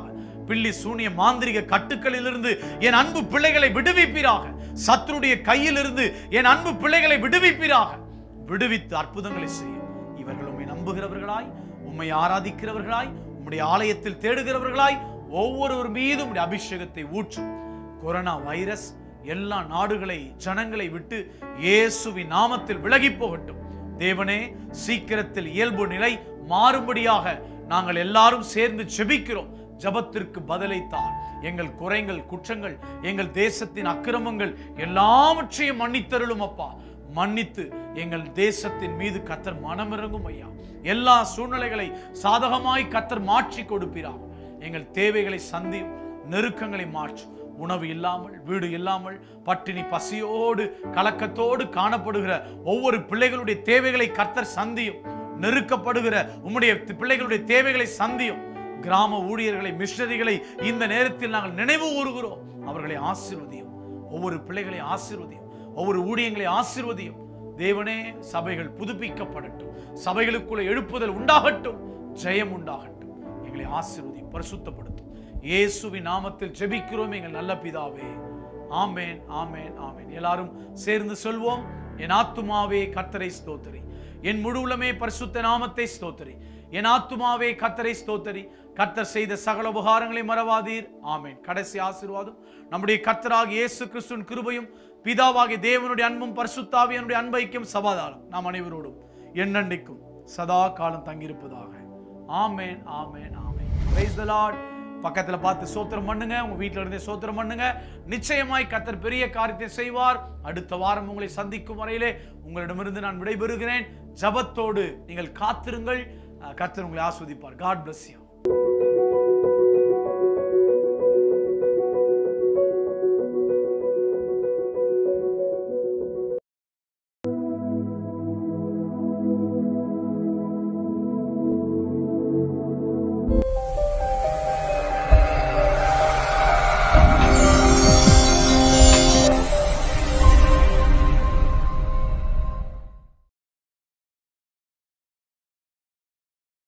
பில்லி சூனிய மாந்திரிக கட்டுக்களிலிருந்து என் அன்பு பிள்ளைகளை விடுவிப்பீராக சத்துருடைய கையிலிருந்து என் அன்பு பிள்ளைகளை விடுவிப்பீராக விடுவித்து அற்புதங்களை செய்யும் இவர்கள் உம்மை நம்புகிறவர்களாய் உம்மை ஆராதிக்கிறவர்களாய் உம்முடைய ஆலயத்தில் தேடுகிறவர்களாய் ஒவ்வொருவர் மீதும் உம்முடைய அபிஷேகத்தை ஊற்றும் கொரோனா வைரஸ் எல்லா நாடுகளை ஜனங்களை விட்டு இயேசுவின் நாமத்தில் விலகி போகட்டும் தேவனே சீக்கிரத்தில் இயல்பு நிலை மாறும்படியாக நாங்கள் எல்லாரும் சேர்ந்து செபிக்கிறோம் ஜபத்திற்கு பதிலைத்தார் எங்கள் குறைகள் குற்றங்கள் எங்கள் தேசத்தின் அக்கிரமங்கள் எல்லாவற்றையும் மன்னித்தருளும் அப்பா மன்னித்து எங்கள் தேசத்தின் மீது கத்தர் மனமிறங்கும் ஐயா எல்லா சூழ்நிலைகளை சாதகமாய் கத்தர் மாற்றி கொடுப்பீராக எங்கள் தேவைகளை சந்தியும் நெருக்கங்களை மாற்றும் உணவு இல்லாமல் வீடு இல்லாமல் பட்டினி பசியோடு கலக்கத்தோடு காணப்படுகிற ஒவ்வொரு பிள்ளைகளுடைய தேவைகளை கத்தர் சந்தியும் நெருக்கப்படுகிற உம்முடைய பிள்ளைகளுடைய தேவைகளை சந்தியும் கிராம ஊழியர்களை மிஷனரிகளை இந்த நேரத்தில் நாங்கள் நினைவு கூறுகிறோம் அவர்களை ஆசீர்வதியும் ஒவ்வொரு பிள்ளைகளை ஆசீர்வதியும் ஒவ்வொரு ஊழியங்களை ஆசீர்வதியும் தேவனே சபைகள் புதுப்பிக்கப்படட்டும் சபைகளுக்குள்ள எழுப்புதல் உண்டாகட்டும் ஜெயம் உண்டாகட்டும் எங்களை ஆசீர்வதியும் பரிசுத்தப்படுத்தும் இயேசுவின் நாமத்தில் ஜெபிக்கிறோம் எங்கள் நல்ல பிதாவே ஆமேன் ஆமேன் ஆமேன் எல்லாரும் சேர்ந்து சொல்வோம் என் ஆத்துமாவே கர்த்தரை ஸ்தோத்திரி என் முழு உள்ளமே பரிசுத்த நாமத்தை ஸ்தோத்திரி என் ஆத்துமாவே கர்த்தரை ஸ்தோத்திரி கர்த்தர் செய்த சகல உபகாரங்களை மறவாதீர் ஆமேன் கடைசி ஆசீர்வாதம் நம்முடைய கர்த்தராகிய இயேசு கிறிஸ்துவின் கிருபையும் பிதாவாகிய தேவனுடைய அன்பும் பரிசுத்தாவியனுடைய அன்பைக்கும் சமாதானம் நாம் அனைவரோடும் என்னென்னைக்கும் சதா காலம் தங்கியிருப்பதாக ஆமேன் ஆமேன் ஆமேன் Praise the Lord. பக்கத்துல பார்த்து சோத்திரம் பண்ணுங்க உங்க வீட்ல இருந்தே சோத்திரம் பண்ணுங்க நிச்சயமாய் கத்தர் பெரிய காரியத்தை செய்வார் அடுத்த வாரம் உங்களை சந்திக்கும் வரையிலே உங்களிடமிருந்து நான் விடைபெறுகிறேன் ஜபத்தோடு நீங்கள் காத்திருங்கள் அஹ் கர்த்தர் உங்களை ஆஸ்வதிப்பார் காட் bless you